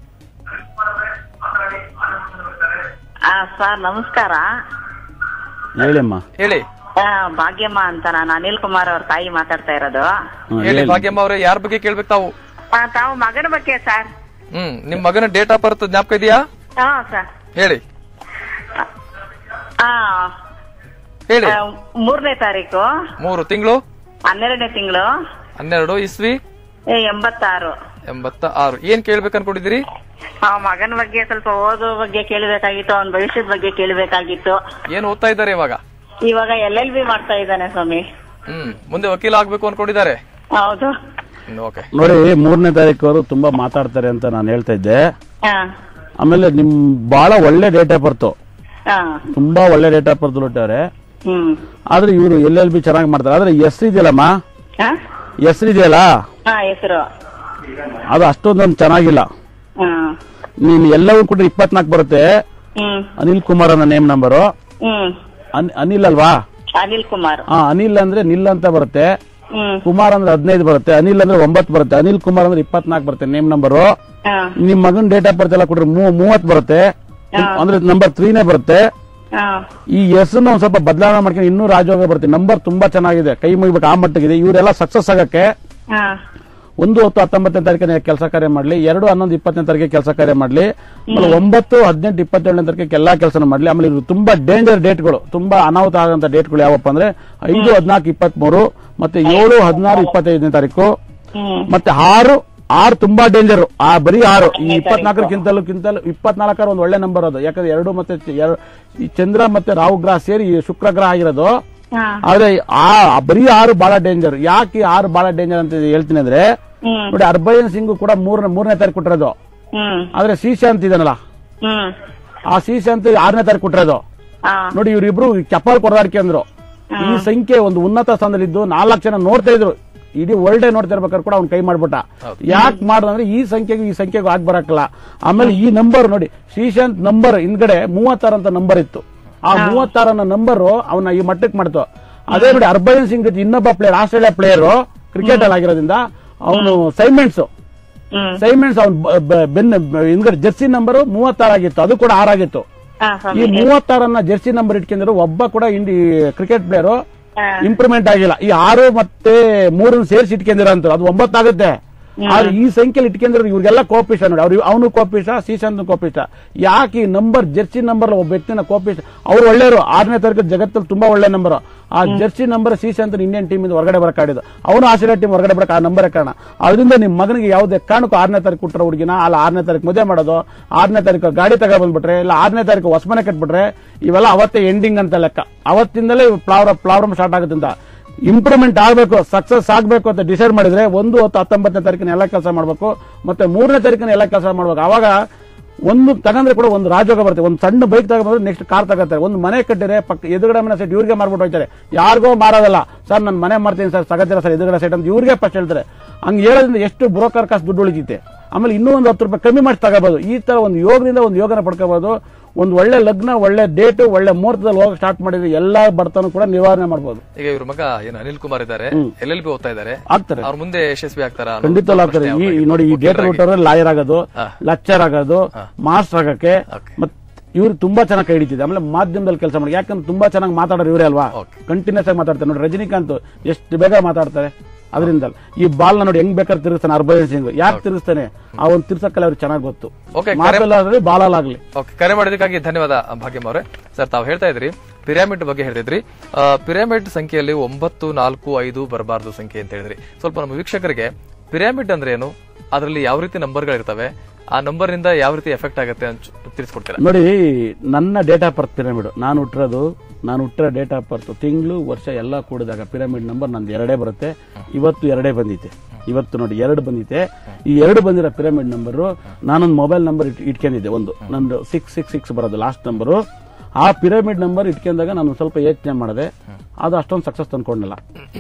ಆ, ಸರ್ ನಮಸ್ಕಾರ ಹೇಳಿಯಮ್ಮ ಹೇಳಿ ಆ, ಭಾಗ್ಯಮ್ಮ ಅಂತ ನಾನು ಅನಿಲ್ ಕುಮಾರ್ ಅವ್ರ ತಾಯಿ ಮಾತಾಡ್ತಾ ಇರೋದು ಹ್ಮ್, ಹೇಳಿ ಹೇಳಿ. ಭಾಗ್ಯಮ್ಮ ಅವರೇ ಯಾರ ಬಗ್ಗೆ ಕೇಳ್ಬೇಕು ತಾವು ಆ, ತಾವು ಮಗನ ಬಗ್ಗೆ ಸರ್ ಹ್ಮ್ ನಿಮ್ ಮಗನ ಡೇಟ್ ಆಫ್ ಬರ್ತ್ ಜ್ಞಾಪಕ ಇದೆಯಾ ಹಾ ಸರ್ ಹೇಳಿ ಆ, ಹೇಳಿ ಆ, ಮೂರನೇ ತಾರೀಕು ಮೂರು ತಿಂಗಳು ಹನ್ನೆರಡನೇ ತಿಂಗಳು ಹನ್ನೆರಡು ಇಸ್ವಿ ಎಂಬತ್ತಾರು ಎಂಬತ್ತ ಆರು ಏನ್ ಕೇಳ್ಬೇಕು ಅನ್ಕೊಂಡಿದ್ದೀರಿ ಆ ಮಗನ ಬಗ್ಗೆ ಸ್ವಲ್ಪ ಓದೋ ಬಗ್ಗೆ ಕೇಳಬೇಕಾಗಿತ್ತು ಅವನ ಭವಿಷ್ಯದ ಬಗ್ಗೆ ಕೇಳಬೇಕಾಗಿತ್ತು ಏನ್ ಓದ್ತಾ ಇದ್ದಾರೆ ಇವಾಗ ಇವಾಗ ಎಲ್ ಎಲ್ ಬಿ ಮಾಡ್ತಾ ಇದ್ದಾನೆ ಸ್ವಾಮಿ ಹ್ಮ್ ಮುಂದೆ ವಕೀಲ ಆಗ್ಬೇಕು ಅನ್ಕೊಂಡಿದ್ದಾರೆ ಹೌದು ಓಕೆ ನೋಡಿ ಮೂರನೇ ತಾರೀಕು ಅವರು ತುಂಬಾ ಮಾತಾಡ್ತಾರೆ ಅಂತ ನಾನು ಹೇಳ್ತಾ ಇದ್ದೆ ಹಾ ಆಮೇಲೆ ನಿಮ್ ಬಹಳ ಒಳ್ಳೆ ಡೇಟ್ ಆಫ್ ಬರ್ತು ಹಾ ತುಂಬಾ ಒಳ್ಳೆ ಡೇಟ್ ಆಫ್ ಬರ್ತ್ ಹೊಟ್ಟವ್ರೆ ಹ್ಮ್ ಆದ್ರೆ ಇವರು ಎಲ್ ಎಲ್ ಬಿ ಚೆನ್ನಾಗಿ ಮಾಡ್ತಾರೆ ಆದ್ರೆ ಹೆಸರು ಇದೆಯಲ್ಲಮ್ಮ ಹಾ ಹೆಸರು ಇದೆಯಲ್ಲ ಹಾ ಹೆಸರು ಅದು ಅಷ್ಟೊಂದೊಂದು ಚೆನ್ನಾಗಿಲ್ಲ ಹ್ಮ್ ನೀನ್ ಎಲ್ಲವೂ ಕೂಡ ಇಪ್ಪತ್ನಾಲ್ಕು ಬರುತ್ತೆ ಹ್ಮ್ ಅನಿಲ್ ಕುಮಾರ್ ಅನ್ನೋ ನೇಮ್ ನಂಬರು ಹ್ಮ್ ಅನಿಲ್ ಅಲ್ವಾ ಅನಿಲ್ ಕುಮಾರ್ ಹಾ ಅನಿಲ್ ಅಂದ್ರೆ ನಿಲ್ ಅಂತ ಬರುತ್ತೆ ಹ್ಮ್ ಕುಮಾರ್ ಅಂದ್ರೆ ಹದಿನೈದು ಬರುತ್ತೆ ಅನಿಲ್ ಅಂದ್ರೆ ಒಂಬತ್ತು ಬರುತ್ತೆ ಅನಿಲ್ ಕುಮಾರ್ ಅಂದ್ರೆ ಇಪ್ಪತ್ನಾಲ್ಕು ಬರುತ್ತೆ ನೇಮ್ ನಂಬರು ಹಾ ನಿಮ್ ಮಗನ್ ಡೇಟ್ ಆಫ್ ಬರ್ತ್ ಎಲ್ಲ ಕೊಟ್ರೆ ಮೂ- ಮೂವತ್ ಬರುತ್ತೆ ಅಂದ್ರೆ ನಂಬರ್ ತ್ರೀನೇ ಬರುತ್ತೆ ಹಾ ಈ ಹೆಸರನ್ನ ಒಂದ್ ಸ್ವಲ್ಪ ಬದಲಾವಣೆ ಮಾಡ್ಕೊಂಡು ಇನ್ನೂ ರಾಜಯೋಗ ಬರುತ್ತೆ ನಂಬರ್ ತುಂಬಾ ಚೆನ್ನಾಗಿದೆ ಕೈ ಮುಗಿಬೇಕು ಆ ಮಟ್ಟಿಗಿದೆ ಇವರೆಲ್ಲ ಸಕ್ಸಸ್ ಆಗಕ್ಕೆ ಹಾ ಒಂದು ಹೊತ್ತು ಹತ್ತೊಂಬತ್ತನೇ ತಾರೀಕಿನ ಕೆಲಸ ಕಾರ್ಯ ಮಾಡ್ಲಿ ಎರಡು ಹನ್ನೊಂದು ಇಪ್ಪತ್ತನೇ ತಾರೀಕಿಗೆ ಕೆಲಸ ಕಾರ್ಯ ಮಾಡ್ಲಿ ಆಮೇಲೆ ಒಂಬತ್ತು ಹದಿನೆಂಟು ಇಪ್ಪತ್ತೇಳನೇ ತಾರೀಕಿಗೆ ಎಲ್ಲಾ ಕೆಲಸ ಮಾಡ್ಲಿ ಆಮೇಲೆ ಇವ್ರು ತುಂಬಾ ಡೇಂಜರ್ ಡೇಟ್ಗಳು ತುಂಬಾ ಅನಾಹುತ ಆಗಂತ ಡೇಟ್ಗಳು ಯಾವಪ್ಪ ಅಂದ್ರೆ ಐದು ಹದಿನಾಲ್ಕು ಇಪ್ಪತ್ಮೂರು ಮತ್ತೆ ಏಳು ಹದಿನಾರು ಇಪ್ಪತ್ತೈದನೇ ತಾರೀಕು ಹ್ಮ್ ಮತ್ತೆ ಆರು ಆರು ತುಂಬಾ ಡೇಂಜರ್ ಆ ಬರೀ ಆರು ಈ ಇಪ್ಪತ್ನಾಲ್ಕರಕ್ಕಿಂತಲೂ ಕಿಂತಲೂ ಇಪ್ಪತ್ನಾಲ್ಕರ ಒಂದು ಒಳ್ಳೆ ನಂಬರ್ ಅದು ಯಾಕಂದ್ರೆ ಎರಡು ಮತ್ತೆ ಚ- ಎರಡು- ಈ ಚಂದ್ರ ಮತ್ತೆ ರಾಹು ಗ್ರಹ ಸೇರಿ ಈ ಶುಕ್ರ ಗ್ರಹ ಆಗಿರೋದು ಹಾ ಆದ್ರೆ ಆ ಆ ಬರೀ ಆರು ಬಹಳ ಡೇಂಜರ್ ಯಾಕೆ ಈ ಆರು ಬಹಳ ಡೇಂಜರ್ ಅಂತ ಹೇಳ್ತೀನಿ ಅಂದ್ರೆ ಹ್ಮ್ ನೋಡಿ ಹರ್ಭಜನ್ ಸಿಂಗ್ ಕೂಡ ಮೂರನೇ ಮೂರನೇ ತಾರೀಕು ಕೊಟ್ಟಿರೋದು ಹ್ಮ್ ಆದ್ರೆ ಶ್ರೀಶಾಂತ್ ಇದಾನಲ್ಲ ಹ್ಮ್ ಆ ಶ್ರೀಶಾಂತ್ ಆರನೇ ತಾರೀಕು ಕೊಟ್ಟಿರೋದು ಹಾ ನೋಡಿ ಇವರಿಬ್ರು ಚಪ್ಪಲ್ ಕೊಡದಾರಿಕೆ ಅಂದ್ರು ಈ ಸಂಖ್ಯೆ ಒಂದು ಉನ್ನತ ಸ್ಥಾನದಲ್ಲಿದ್ದು ನಾಲ್ಕು ಜನ ನೋಡ್ತಾ ಇದ್ರು ಇಡೀ ವರ್ಲ್ಡ್ ನೋಡ್ತಾ ಇರ್ಬೇಕಾದ್ರೆ ಕೂಡ ಅವ್ನ್ ಕೈ ಮಾಡ್ಬಿಟ್ಟ ಯಾಕೆ ಮಾಡ್ದಂದ್ರೆ ಈ ಸಂಖ್ಯೆಗೂ ಈ ಸಂಖ್ಯೆಗೂ ಆಗ್ ಬರಕ್ಕಲ್ಲ ಆಮೇಲೆ ಈ ನಂಬರ್ ನೋಡಿ ಶ್ರೀಶಾಂತ್ ನಂಬರ್ ಹಿಂದ್ಗಡೆ ಮೂವತ್ತಾರು ಅಂತ ನಂಬರ್ ಇತ್ತು ಆ ಮೂವತ್ತಾರನ್ನ ನಂಬರ್ ಅವನ ಈ ಮಟ್ಟಕ್ಕೆ ಮಾಡ್ತು ಅದೇ ನೋಡಿ ಹರ್ಭಜನ್ ಸಿಂಗ್ ಜೊತೆ ಇನ್ನೊಬ್ಬ ಪ್ಲೇಯರ್ ಆಸ್ಟ್ರೇಲಿಯಾ ಪ್ಲೇಯರ್ ಕ್ರಿಕೆಟ್ ಅಲ್ಲಿ ಆಗಿರೋದ್ರಿಂದ ಅವನು ಸೈಮೆಂಟ್ಸ್ ಹ್ಮ್ ಸೈಮೆಂಟ್ಸ್ ಅವ್ನು ಬೆನ್ನ ಹಿಂದ್ಗಡೆ ಜರ್ಸಿ ನಂಬರ್ ಮೂವತ್ತಾರಾಗಿತ್ತು ಅದು ಕೂಡ ಆರಾಗಿತ್ತು ಹಾ ಈ ಸ್ವಾಮಿ ಮೂವತ್ತಾರನ್ನ ಜರ್ಸಿ ನಂಬರ್ ಇಟ್ಕೊಂಡಿರೋ ಒಬ್ಬ ಕೂಡ ಇಂಡಿ ಕ್ರಿಕೆಟ್ ಪ್ಲೇಯರ್ ಹಾ. ಇಂಪ್ರೂವ್ಮೆಂಟ್ ಆಗಿಲ್ಲ ಈ ಆರು ಮತ್ತೆ ಮೂರನ್ನ ಸೇರಿಸಿ ಇಟ್ಕೊಂಡಿರೋ ಅಂತ ಅದು ಒಂಬತ್ತಾಗುತ್ತೆ ಆದ್ರೆ ಈ ಸಂಖ್ಯೆಲಿ ಇಟ್ಕೊಂಡಿರೋ ಇವ್ರಿಗೆಲ್ಲ ಕೋಪಿಷ್ಟ ನೋಡಿ ಅವ್ರು ಅವನು ಕೋಪಿಷ್ಟ ಶ್ರೀಶಾಂತ್ ಕೋಪಿಷ್ಟ ಯಾಕೆ ಈ ನಂಬರ್ ಜರ್ಸಿ ನಂಬರ್ ಒಬ್ಬ ವ್ಯಕ್ತಿನ ಕೋಪಿಷ್ಟ ಅವ್ರು ಒಳ್ಳೆಯವರು ಆರನೇ ತಾರೀಕು ಜಗತ್ತಲ್ಲಿ ತುಂಬಾ ಒಳ್ಳೆ ನಂಬರ್ ಆ jersey number Sreesanth Indian team ಇಂದ ಹೊರಗಡೆ ಬರಕ್ ಆಡಿದ್ದು ಅವನು ಆಸ್ಟ್ರೇಲಿಯಾ ಟೀಮ್ ಹೊರಗಡೆ ಬರಕ್ ಆ ನಂಬರೇ ಕಾರಣ ಅದರಿಂದ ನಿಮ್ಮ ಮಗನಿಗೆ ಯಾವುದೇ ಕಾರಣಕ್ಕೂ ಆರನೇ ತಾರೀಕು ಕೊಟ್ಟರೆ ಹುಡುಗಿನ ಅಲ್ಲ ಆರನೇ ತಾರೀಕು ಮದುವೆ ಮಾಡೋದು ಆರನೇ ತಾರೀಕು ಗಾಡಿ ತಗೋ ಬಂದ್ಬಿಟ್ರೆ ಇಲ್ಲ ಆರನೇ ತಾರೀಕು ಹೊಸಮನೆ ಕಟ್ಬಿಟ್ರೆ ಇವೆಲ್ಲ ಅವತ್ತೇ ಎಂಡಿಂಗ್ ಅಂತ ಲೆಕ್ಕ ಅವತ್ತಿಂದಲೇ ಪ್ರಾಬ್ಲಮ್ ಪ್ರಾಬ್ಲಮ್ ಸ್ಟಾರ್ಟ್ ಆಗುತ್ತೆ ಅಂತ ಇಂಪ್ರೂವ್ಮೆಂಟ್ ಆಗಬೇಕು ಸಕ್ಸಸ್ ಆಗಬೇಕು ಅಂತ ಡಿಸೈಡ್ ಮಾಡಿದ್ರೆ ಒಂದು ಹೊತ್ತು ಹತ್ತೊಂಬತ್ತನೇ ತಾರೀಕಿನ ಎಲ್ಲ ಕೆಲಸ ಮಾಡಬೇಕು ಮತ್ತೆ ಮೂರನೇ ತಾರೀಕಿನ ಎಲ್ಲ ಕೆಲಸ ಮಾಡ್ಬೇಕು ಅವಾಗ ಒಂದು ತಗಂದ್ರೆ ಕೂಡ ಒಂದು ರಾಜೋಗ ಬರುತ್ತೆ ಒಂದು ಸಣ್ಣ ಬೈಕ್ ತಗೊಂಡ್ರೆ ನೆಕ್ಸ್ಟ್ ಕಾರ್ ತಗೋತಾರೆ ಒಂದು ಮನೆ ಕಟ್ಟಿದ್ರೆ ಪಕ್ಕ ಎದುರುಗಡೆ ಮನೆ ಸೈಟ್ ಇವ್ರಿಗೆ ಮಾರ್ಬಿಟ್ಟು ಹೋಗ್ತಾರೆ ಯಾರಿಗೋ ಮಾರೋದಲ್ಲ ಸರ್ ನಾನು ಮನೆ ಮಾಡ್ತೀನಿ ಸರ್ ತಗೋತೀರಾ ಸರ್ ಎದುರುಗಡೆ ಸೈಟ್ ಅಂತ ಇವ್ರಿಗೆ ಫಸ್ಟ್ ಹೇಳ್ತಾರೆ ಹಂಗೆ ಹೇಳೋದ್ರಿಂದ ಎಷ್ಟು ಬ್ರೋಕರ್ ಕಾಸು ದುಡ್ಡು ಉಳಿತೈತೆ ಆಮೇಲೆ ಇನ್ನೂ ಒಂದು ಹತ್ತು ರೂಪಾಯಿ ಕಮ್ಮಿ ಮಾಡಿ ತಗೋಬಹುದು ಈ ತರ ಒಂದು ಯೋಗದಿಂದ ಒಂದು ಯೋಗನ ಪಡ್ಕೋಬಹುದು ಒಂದು ಒಳ್ಳೆ ಲಗ್ನ ಒಳ್ಳೆ ಡೇಟ್ ಒಳ್ಳೆ ಮುಹೂರ್ತದಲ್ಲಿ ಹೋಗಿ ಸ್ಟಾರ್ಟ್ ಮಾಡಿದ್ರೆ ಎಲ್ಲಾ ಬಡತನ ಕೂಡ ನಿವಾರಣೆ ಮಾಡಬಹುದು ಈಗ ಇವ್ರ ಮಗ ಏನು ಅನಿಲ್ ಕುಮಾರ್ ಇದ್ದಾರೆ ಎಲ್ ಎಲ್ ಬಿ ಓದ್ತಾ ಇದ್ದಾರೆ ಆಗ್ತಾರೆ ಅವ್ರ ಮುಂದೆ ಯಶಸ್ವಿ ಆಗ್ತಾರ ಖಂಡಿತವಲ್ಲ ಆಗ್ತಾರೆ ಈ ಈ ನೋಡಿ ಈ ಡೇಟಾ ರೂಟರ್ ಲಾಯರ್ ಆಗೋದು ಲೆಕ್ಚರ್ ಆಗೋದು ಮಾಸ್ಟರ್ ಆಗಕ್ಕೆ Okay. ಮತ್ ಇವ್ರು ತುಂಬಾ ಚೆನ್ನಾಗಿ ಕೈ ಹಿಡಿತಿದೆ ಆಮೇಲೆ ಮಾಧ್ಯಮದಲ್ಲಿ ಕೆಲಸ ಮಾಡಿ ಯಾಕಂದ್ರೆ ತುಂಬಾ ಚೆನ್ನಾಗಿ ಮಾತಾಡೋರು ಇವರೇ ಅಲ್ವಾ Okay. ಕಂಟಿನ್ಯೂಸ್ ಆಗಿ ಮಾತಾಡ್ತಾರೆ ನೋಡಿ ರಜನಿಕಾಂತ್ ಎಷ್ಟು ಬೇಗ ಮಾತಾಡ್ತಾರೆ ಅದರಿಂದ ಈ ಬಾಲ್ ನೋಡಿ ಹೆಂಗ್ ಬೇಕಾದ್ರೆ ತಿರುಗಿಸ್ತಾನೆ ಹರ್ಭಜನ್ ಸಿಂಗ್ ಯಾಕೆ ತಿರುಗಿಸ್ತಾನೆ ಆ ಒಂದು ತಿರ್ಸಕ್ಕಲ್ಲ ಅವ್ರಿಗೆ ಚೆನ್ನಾಗಿ ಗೊತ್ತು Okay, ಮಾತಲ್ಲಾಗ್ಲಿ ಬಾಲಲ್ಲಾಗ್ಲಿ ಓಕೆ ಕರೆ ಮಾಡಿದಕ್ಕಾಗಿ ಧನ್ಯವಾದ ಭಾಗ್ಯಮ್ಮ ಅವರೇ ಸರ್ ತಾವು ಹೇಳ್ತಾ ಇದ್ರಿ ಪಿರಾಮಿಡ್ ಬಗ್ಗೆ ಹೇಳ್ತಿದ್ರಿ ಆ, ಪಿರಾಮಿಡ್ ಸಂಖ್ಯೆಯಲ್ಲಿ ಒಂಬತ್ತು ನಾಲ್ಕು ಐದು ಬರಬಾರ್ದು ಸಂಖ್ಯೆ ಅಂತ ಹೇಳಿದ್ರಿ ಸ್ವಲ್ಪ ನಮ್ಮ ವೀಕ್ಷಕರಿಗೆ ಪಿರಾಮಿಡ್ ಅಂದ್ರೆ ಏನು ಅದರಲ್ಲಿ ಯಾವ ರೀತಿ ನಂಬರ್ಗಳಿರ್ತವೆ ಆ ನಂಬರ್ ನಿಂದ ಯಾವ ರೀತಿ ಎಫೆಕ್ಟ್ ಆಗುತ್ತೆ ಅಂತ ಚು- ತಿಳಿಸ್ಕೊಡ್ತೀರಾ ನೋಡಿ ನನ್ನ ಡೇಟ್ ಆಫ್ ಬರ್ತ್ ಪಿರಮಿಡ್ ನಾನು ಹುಟ್ಟಿರೋದು ನಾನು ಹುಟ್ಟಿರೋ ಡೇಟ್ ಆಫ್ ಬರ್ತ್ ತಿಂಗಳು ವರ್ಷ ಎಲ್ಲ ಕೂಡಿದಾಗ ಪಿರಮಿಡ್ ನಂಬರ್ ನಂದು ಎರಡೇ ಬರುತ್ತೆ ಇವತ್ತು ಎರಡೇ ಬಂದಿದೆ ಇವತ್ತು ನೋಡಿ ಎರಡು ಬಂದಿದೆ ಈ ಎರಡು ಬಂದಿರೋ ಪಿರಮಿಡ್ ನಂಬರು ನಾನೊಂದು ಮೊಬೈಲ್ ನಂಬರ್ ಇಟ್ಕೊಂಡಿದ್ದೆ ಒಂದು ನಂದು ಸಿಕ್ಸ್ ಸಿಕ್ಸ್ ಸಿಕ್ಸ್ ಬರೋದು ಲಾಸ್ಟ್ ನಂಬರು ಆ ಪಿರಮಿಡ್ ನಂಬರ್ ಇಟ್ಕೊಂಡಾಗ ನಾನು ಸ್ವಲ್ಪ ಯೋಚನೆ ಮಾಡಿದೆ ಅದು ಅಷ್ಟೊಂದು ಸಕ್ಸಸ್ ತಂದ್ಕೊಂಡಿಲ್ಲ